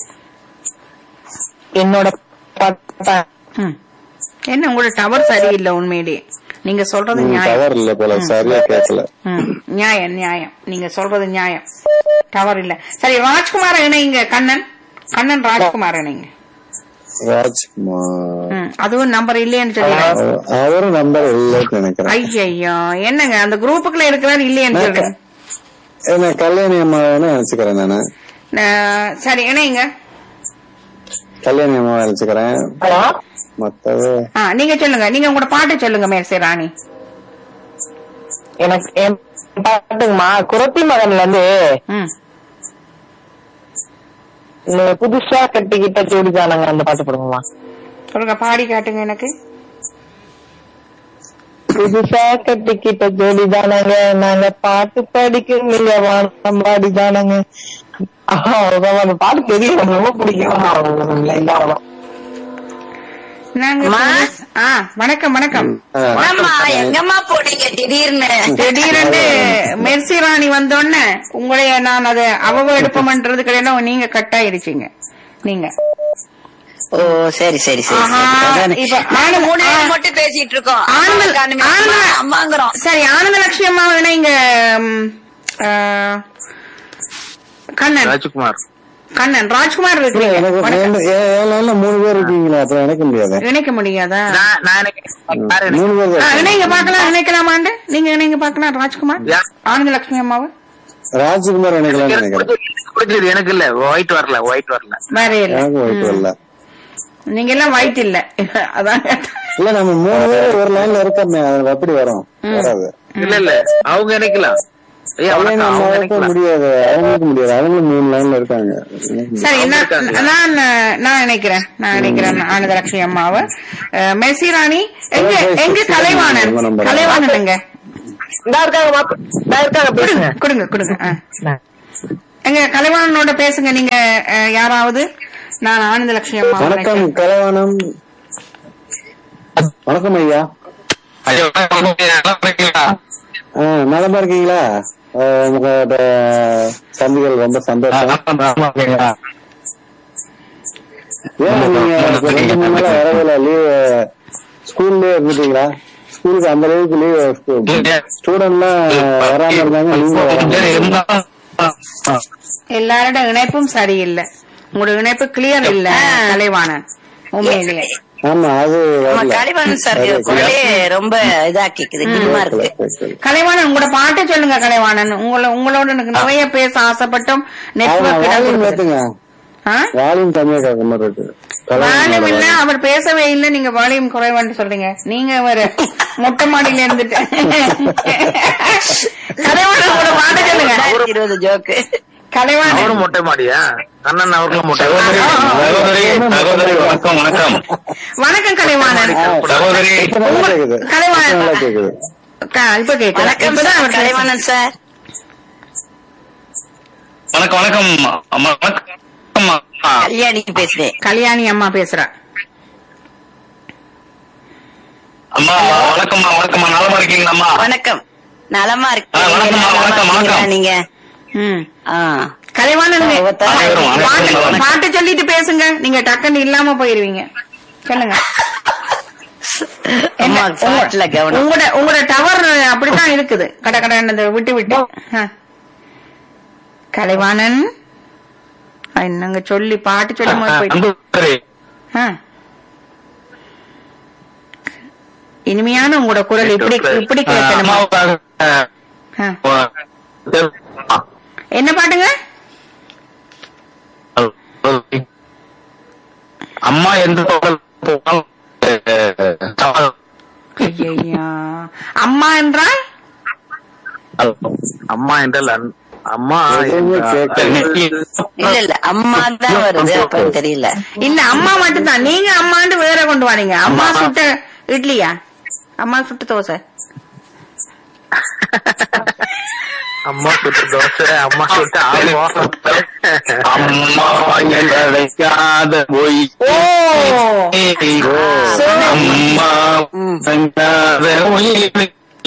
என்னோட பாட்டா ம். என்ன உங்களோட டவர் சரியில்லை உண்மையிலேயே நீங்க சொல்றது நியாயம் டவர் இல்ல போல சரியா கேட்கல ம், நியாயம் நியாயம் நீங்க சொல்றது நியாயம் டவர் இல்ல சரி ராஜ்குமார் இணைங்க கண்ணன் கண்ணன் ராஜ்குமார் இணைங்க ராஜ்குமார் ம், அதுவும் நம்பர் இல்லைன்னு சொல்லிடுறேன் அவ- அவரும் நம்பர் இல்லைன்னு நினைக்கிறேன் ஐயோ என்னங்க அந்த குரூப்புக்குள்ள இருக்கிறாரு இல்லையேன்னு சொல்றேன் என்ன கல்யாணி அம்மாவை நினைச்சுக்கிறேன் நானு நான் சரி இணைங்க கல்யாணி அம்மாவை நினைச்சுக்கிறேன் ஹலோ மத்தது ஆ நீங்க சொல்லுங்க நீங்க உங்களோட பாட்டு சொல்லுங்க மேர்சி ராணி எனக்கு என் பாட்டுங்கம்மா குரத்தி மகன்ல இருந்து ம் இந்த புதுசா கட்டிக்கிட்ட ஜோடிதானங்க அந்த பாட்டு போடுங்கம்மா சொல்லுங்க பாடி காட்டுங்க எனக்கு புதுசா கட்டிக்கிட்ட ஜோடிதானங்க நாங்க பாட்டு படிக்கும் இல்ல வானம் பாடிதானங்க அவ்வளவுதான் அந்த பாட்டு தெரியும் எனக்கு ரொம்ப பிடிக்கும் எல்லாரும் நாங்க அம்மா. புதுசு- ஆ வணக்கம் வணக்கம் ஆ, ஆமா எங்கம்மா போனீங்க திடீர்னு திடீரென்று மெர்சி ராணி வந்தோடனே உங்களைய நான் அதை அவவ எடுப்போம்ன்றது கிடையாது நீங்க கட் ஆயிடுச்சீங்க நீங்க ஓ சரி சரி சரி ஆஹா, இப்ப நானும் மூணு ஆ. நேரம் மட்டும் பேசிட்டு இருக்கோம் ஆனந்த- அம்மா காணுமே, ஆனந்த- அம்மா, அம்மாங்கிறோம் சரி ஆனந்த லட்சுமி அம்மா இணைங்க ம், ஆ, கண்ணன் ராஜ்குமார் கண்ணன் ராஜ்குமார் இல்ல, இருக்கிறீங்க எனக்கு வணக்கம். ரெண்டு- ஏ- ஏழு நாள்ல மூணு பேர் இருக்கீங்களா அப்புறம் இணைக்க முடியாது இணைக்க முடியாதா நான் நான் எனக்கு யாரு எனக்கு? மூணு பேர் ஆ, தான். இணைங்க பாக்கலாம் இணைக்கலாமாண்டு நீங்க இணைங்க பாக்கலாம் ராஜ்குமார் யா. ஆனந்த லட்சுமி அம்மாவை ராஜ்குமார் இணைக்கலாம்னு எனக்கு நினைக்கிறேன் பிடிச்சது, எனக்கு பிடிச்சது எனக்கு இல்ல ஒயிட் வரல ஒயிட் வரல வேற இல்ல எனக்கு ஒயிட் ம். வரல நீங்க எல்லாம் white இல்ல அதான் இல்ல நம்ம மூணு பேர் ஒரு லைன்ல இருக்கோமே அது எப்படி வரும் வராது இல்ல இல்ல அவங்க நினைக்கலாம் ஐயா அவங்க வணக்கம் அவங்க நம்மளுக்கு நினைக்கலாம் முடியாது அவங்களுக்கு முடியாது அவங்களும் மூணு லைன்ல இருக்காங்க சரி நான் இருக்காங்க. நான் நான் நினைக்கிறேன் நான் நினைக்கிறேன் ஆனந்தலட்சுமி அம்மாவை அஹ், மெர்சி ராணி எங்க எங்க கலைவாணன் உங்க number. கலைவாணன் எங்க இந்தா இருக்காங்க மாப்பு இந்தா இருக்காங்க கொடுங்க பேசுங்க கொடுங்க கொடுங்க ஆ. எங்க கலைவாணனோட பேசுங்க நீங்க அஹ், யாராவது நான் ஆனந்தலட்சுமி அம்மா வணக்கம் கலைவாணம் வணக்கம் ஐயா ஐயா, வணக்கம். நல்லா இருக்கீங்களா? ஆ, நலமா இருக்கீங்களா ஆ, உங்களோட சந்திகள் ரொம்ப சந்தோஷம் ஏன் நீங்க இப்ப ரெண்டு மூணு நாளா வரவே இல்லை லீவ் ஸ்கூல்லயே இருந்துட்டீங்களா ஸ்கூலுக்கு அந்த அளவுக்கு லீவ் ஸ்டூடெண்ட்லாம் வராம இருந்தாங்க நீங்க வராம எல்லாரோட இணைப்பும் சரியில்லை உங்களோட இணைப்பு கிளியர் இல்ல கலைவாணன் உண்மையிலேயே ஆமா அது நம்ம வரல. கலைவாணன் சார் அது குரலே ரொம்ப இதா கேக்குது கிளிமா இருக்கு சரி, சரி. கலைவாணன் உங்களோட பாட்டை சொல்லுங்க கலைவாணன் உங்கள உங்களோட எனக்கு நிறைய பேச ஆசைப்பட்டோம் அவங்க வால்யூம் நெட்வொர்க் ஏத்துங்க வால்யூம் கம்மியா கேட்க மாதிரி இருக்கு வால்யூம் இல்ல அவர் பேசவே இல்ல நீங்க வால்யூம் குறைவான்னு சொல்றீங்க நீங்க ஒரு மொட்டை மாடியில இருந்துட்டு கலைவாணன் உங்களோட பாட்டை சொல்லுங்க ரெண்டாயிரத்தி இருபது ஜோக்கு கலைவாணன் அவரும் மொட்டை மாடியா கண்ணன் அவர்களும் மொட்டை சகோதரி மாடி சகோதரி சகோதரி வணக்கம் வணக்கம் வணக்கம் கலைவாணன் சகோதரி இப்ப நல்லா கேக்குது கலைவாணன். இப்ப நல்லா கேக்குது க- இப்ப கேட்கல வணக்கம் இப்பதான் சார் அவர் பேசுறாரு. கலைவாணன் சார் வணக்கம் வணக்கம் அம்மா, வணக்கம் அம்மா. கல்யாணி பேசுறேன் கல்யாணி அம்மா பேசுறா அம்மா வணக்கம்மா வணக்கம்மா நலமா இருக்கீங்களாம்மா வணக்கம் நலமா ஆ, வணக்கம்மா, நலமா வணக்கம், இருக்கீங்களா வணக்கம். நீங்க ம் ஆ. கலைவாணன் நீ- ஒவ்வொருத்தரா அனைவரும், அனைவரும் பாட்டு வணக்கம். பாட்டு சொல்லிட்டு பேசுங்க நீங்க டக்குன்னு இல்லாம போயிருவீங்க சொல்லுங்க அம்மா என்ன- பாட்டுல கவனம் உங்களோட உங்களோட டவர் அப்படித்தான் இருக்குது கட கடன்னு விட்டு விட்டு ஆ. கலைவாணன் ஆ, என்னங்க சொல்லி பாட்டு சொல்லி முதல்ல போயிட்டு சரி. ஆ. இனிமையான உங்களோட குரல் இப்படி இப்படி கேட்கணுமா அம்மாவுக்காக ஆ. ஆ, என்ன பாட்டுங்க அம்மா எந்த பக்கம் போனாலும் அஹ், ஐயா அம்மா என்றால் அம்மா என்றால் அன்- அம்மா எதுவுமே கேட்கல. இல்ல இல்ல அம்மா தான் வருது அப்ப தெரியல இல்ல அம்மா மட்டும்தான் நீங்க அம்மாண்டு வேற கொண்டு வரீங்க அம்மா சுட்ட இட்லியா அம்மா சுட்ட தோசை அம்மா சுட்ட தோசை அம்மா சுட்ட ஆப்பம் அம்மா கிடைக்காத பொய் ஓ அம்மா ம். தங்காத உயிர்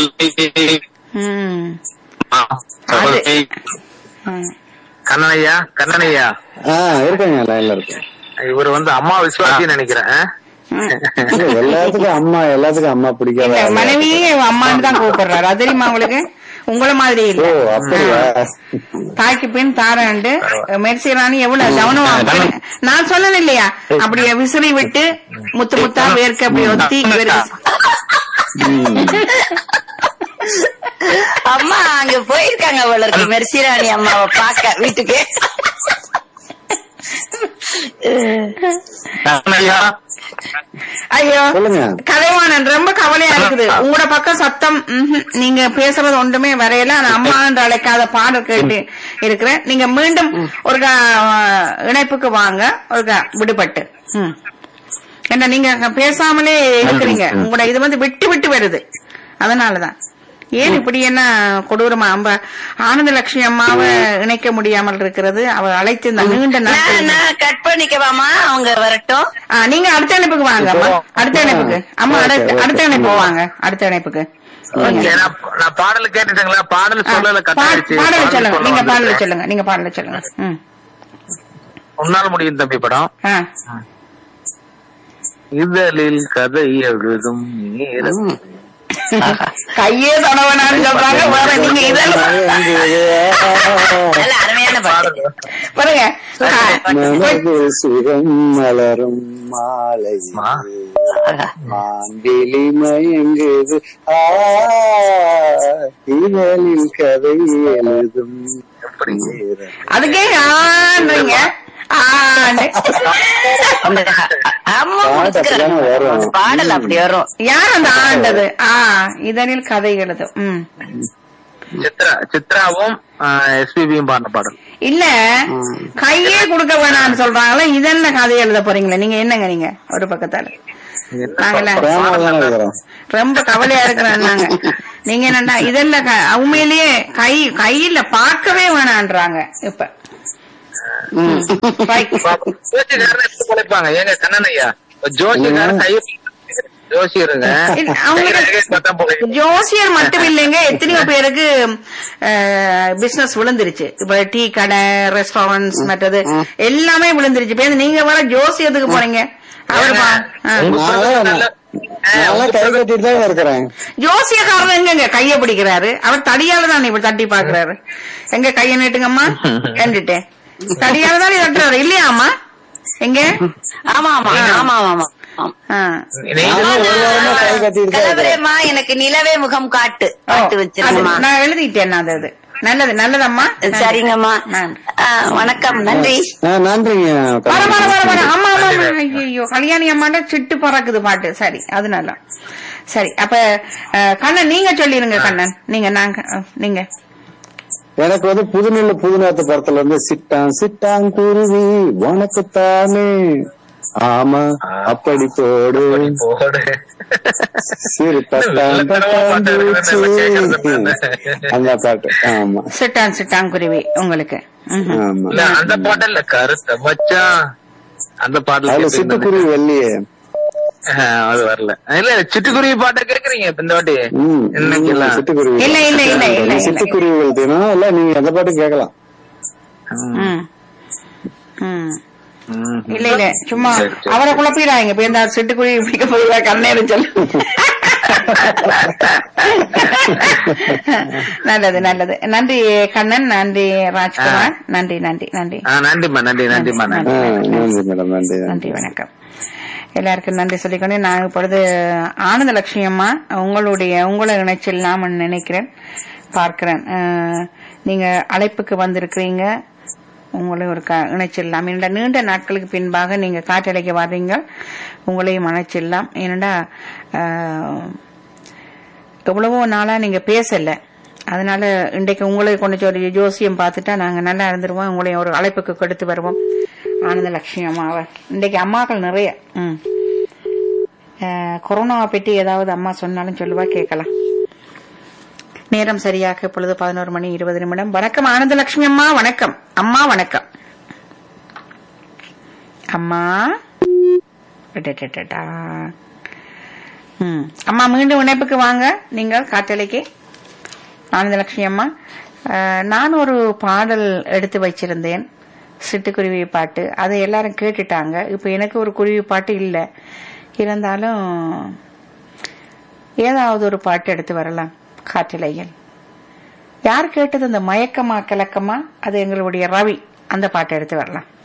ம் சகோதரி, ம். கண்ணனையா கண்ணனையா ஆ இருக்காங்க லைன்ல இருக்கேன் இவர் வந்து அம்மா விசுவாசின்னு நினைக்கிறேன் ஆ? இல்ல, எல்லாத்துக்கும் அம்மா எல்லாத்துக்கும் அம்மா பிடிக்காத இல்ல ஆளு. மனைவியே அம்மான்னு தான் கூப்பிடுறாரு அது தெரியுமா உங்களுக்கு உங்கள மாதிரி ஓ இல்ல அப்படியா தாய்க்கு பின் தாரண்டு மெர்சி ராணி எவ்வளவு கவனமா அப்படி- நான் சொன்னேன் இல்லையா அப்படியே விசிறி விட்டு முத்து முத்தா வேர்க்க அப்படி ஒத்தி வேர்க்க அம்மா அங்க போயிருக்காங்க போல இருக்கு மெர்சிராணி அம்மாவை பாக்க வீட்டுக்கு ஐயா, ஐயோ சொல்லுங்க கலைவாணன் ரொம்ப கவலையா இருக்குது உங்களோட பக்கம் சத்தம் ம்ஹும். நீங்க பேசுறது ஒன்றுமே வரையல ஆனா அம்மா என்று அழைக்காத பாடல் கேட்டு இருக்கிறேன் நீங்க மீண்டும் ஒரு க- இணைப்புக்கு வாங்க ஒரு க- விடுபட்டு ம். என்ன நீங்க பேசாமலே இருக்கிறீங்க உங்களோட இது வந்து விட்டு விட்டு வருது அதனாலதான் ஏன் இப்படி என்ன கொடூரமா அம்ப ஆனந்த லட்சுமி அம்மாவை இணைக்க முடியாமல் இருக்கிறது அவ அழைத்து இந்த நீண்ட நான் நாட்கள் நான் கட் பண்ணிக்கவாமா அவங்க வரட்டும் ஆ, நீங்க அடுத்த இணைப்புக்கு வாங்க அம்மா அடுத்த இணைப்புக்கு அம்மா அடுத்த அடுத்த இணைப்பு வாங்க அடுத்த இணைப்புக்கு நீங்க. சரி, நான் நான் பாடல் கேட்டுட்டீங்களா பாடல் ஆ, சொல்லல கட் பா- ஆயிடுச்சு பாடலை பாடல் சொல்லுங்க சொல்ல நீங்க பாடலை வந்திருக்கேன். சொல்லுங்க நீங்க பாடலை சொல்லுங்க ம் உன்னால் முடியும் தம்பி படம் ஆ இதழில் கதை எழுதும் நேரம் கையே தொடவனான்னு சொல்றாங்க வேற நீங்க இதெல்லாம் நல்ல அருமையான பாட்டு பாருங்க ஆ, மனதில் சுகம் மலரும் மாலை மா. மாண்டிலி மயங்குது ஆ இதழில் கதை எழுதும் எப்படி? நேரம். அதுக்கே ஆன்றீங்க ஆ ஆண்டு அந்த அம்மா பாட்டு அப்படிதானே வரும். பாடல் அப்படி வரும் யார் அந்த ஆண்டது ஆ இதனில் கதை எழுதும் ம் சித்ரா சித்ராவும் எஸ்பிபியும் பாடின பாடல் இல்ல கையே கொடுக்க வேணாம்னு சொல்றாங்களே இதென்ன கதை எழுத போறீங்களே நீங்க என்னங்க நீங்க ஒரு பக்கத்தால நாங்கள பிரேமாவை தானே இருக்கிறோம் ரொம்ப கவலையா இருக்கிறோம் நாங்க நீங்க என்னடா இதெல்லாம் க- உண்மையிலேயே கை கையில பார்க்கவே வேணான்றாங்க இப்ப Right. ஜோசியக்காரன் எப்படி குலைப்பாங்க ஏங்க கண்ணன் ஐயா ஜோசியக்காரன் கை ஜோசியருங்க இல்ல, அவங்களுக்கு- பார்த்தா போல ஜோசியர் மட்டும் இல்லைங்க எத்தனையோ பேருக்கு பிசினஸ் விழுந்துருச்சு இப்ப டீ கடை ரெஸ்டாரண்ட்ஸ் மற்றது எல்லாமே விழுந்துருச்சு இப்ப நீங்க வர ஜோசியத்துக்கு போறீங்க அவர் பா- ஆ. நான்லாம் நான்லாம் கை கட்டிட்டு தான் இருக்கிறேன் ஜோசியக்காரர் எங்கங்க கைய பிடிக்கிறாரு அவர் தடியால தான் இப்ப தட்டி பாக்குறாரு எங்க கைய நீட்டுங்கம்மா கண்டுட்டேன் தடியால தான் தட்டுறாரு இல்லையாம்மா எங்க ஆமா ஆமா ஆமா ஆமா ஆமா ஆ. நீங்க நானும் ஒரு வாரமா கை கட்டிட்டு தான் இருக்கிறேன் கலவரேம்மா எனக்கு நிலவே முகம் காட்டு ஓ, பாட்டு அது வச்சிருக்கேம்மா நான் எழுதிட்டேன் நான் அது நல்லது நல்லதம்மா நன்றி. சரிங்கம்மா நன்றி. ஆ, வணக்கம் நன்றி ஆ, நன்றிங்க வர வர வர வர அம்மா அம்மா அம்மா. ஐயோ கல்யாணி அம்மாண்ட சிட்டு பறக்குது பாட்டு சரி அது நல்லா சரி அப்ப அஹ், கண்ணன் நீங்க சொல்லிருங்க கண்ணன் நீங்க நாங்க அஹ், நீங்க எனக்கு வந்து புதுநெல்லு புதுநாத்து படத்துல இருந்து சிட்டான் சிட்டான் குருவி உனக்குத்தானே ஆமா அப்படி போடு போடு சிறு பட்டான் பட்டான் பூச்சி. அந்த பாட்டு ஆமா சிட்டான் சிட்டான் குருவி உங்களுக்கு ம்ஹும். ஆமா இல்ல அந்த பாடல் இல்ல கருத்த மச்சான் அந்த பாடல் அதுல கேட்டிருந்தேன். சிட்டுக்குருவி வெள்ளியே ஆஹ், அது வரல இல்ல சிட்டுக்குருவி பாட்டை கேக்குறீங்க இப்ப இந்த வாட்டி ம் இன்னைக்கெல்லாம் சிட்டுக்குருவி இல்ல, இல்ல, இல்ல, இல்ல, இல்ல. சிட்டுக்குருவிகள் தினம் இல்ல நீங்க எந்த பாட்டும் கேட்கலாம் ம். ம். ம். இல்ல இல்ல சும்மா சரி, சரி. அவரை குழப்பிடாங்க இப்ப இந்த சிட்டுக்குருவி பிடிக்க போதுவா கண்ணேரு சொல்லு நல்லது நல்லது நன்றி கண்ணன் நன்றி ராஜ்குமார் நன்றி நன்றி நன்றி ஆஹ், நன்றிம்மா நன்றி நன்றிம்மா நன்றி ஆ, நன்றி மேடம் நன்றி நன்றி வணக்கம் எல்லாருக்கும் நன்றி சொல்லிக்கொண்டு நான் இப்பொழுது ஆனந்த லட்சுமி அம்மா உங்களுடைய உங்களை இணைச்சிடலாம் நினைக்கிறேன் பார்க்கிறேன் அஹ், நீங்க அழைப்புக்கு வந்திருக்கிறீங்க உங்களை ஒரு க இணைச்சிடலாம் என்னடா நீண்ட நாட்களுக்கு பின்பாக நீங்க காற்றலைக்கு வர்றீங்க உங்களையும் அணைச்சிடலாம் என்னடா அஹ், எவ்வளவோ நாளா நீங்க பேசல அதனால இன்றைக்கு உங்களை கொண்டு ஒரு ஜோசியம் பார்த்துட்டா நாங்க நல்லா இருந்துருவோம் உங்களையும் ஒரு அழைப்புக்கு கொடுத்து வருவோம் ஆனந்த லட்சுமி அம்மாவை இன்றைக்கு அம்மாக்கள் நிறைய ம் அஹ், கொரோனாவை பற்றி ஏதாவது அம்மா சொன்னாலும் சொல்லுவா கேட்கலாம் நேரம் சரியாக இப்பொழுது பதினோரு மணி இருபது நிமிடம் வணக்கம் ஆனந்த லட்சுமி அம்மா வணக்கம் அம்மா வணக்கம் அம்மா அடடடடா. ம். அம்மா மீண்டும் இணைப்புக்கு வாங்க நீங்கள் காற்றலைக்கு ஆனந்தலட்சுமி அம்மா அஹ், நான் ஒரு பாடல் எடுத்து வச்சிருந்தேன் சிட்டுக்குருவி பாட்டு அதை எல்லாரும் கேட்டுட்டாங்க இப்போ எனக்கு ஒரு குருவி பாட்டு இல்லை இருந்தாலும் ஏதாவது ஒரு பாட்டு எடுத்து வரலாம் காற்றலையில் யார் கேட்டது அந்த மயக்கமா கிழக்கமா அது எங்களுடைய ரவி அந்த பாட்டை எடுத்து வரலாம்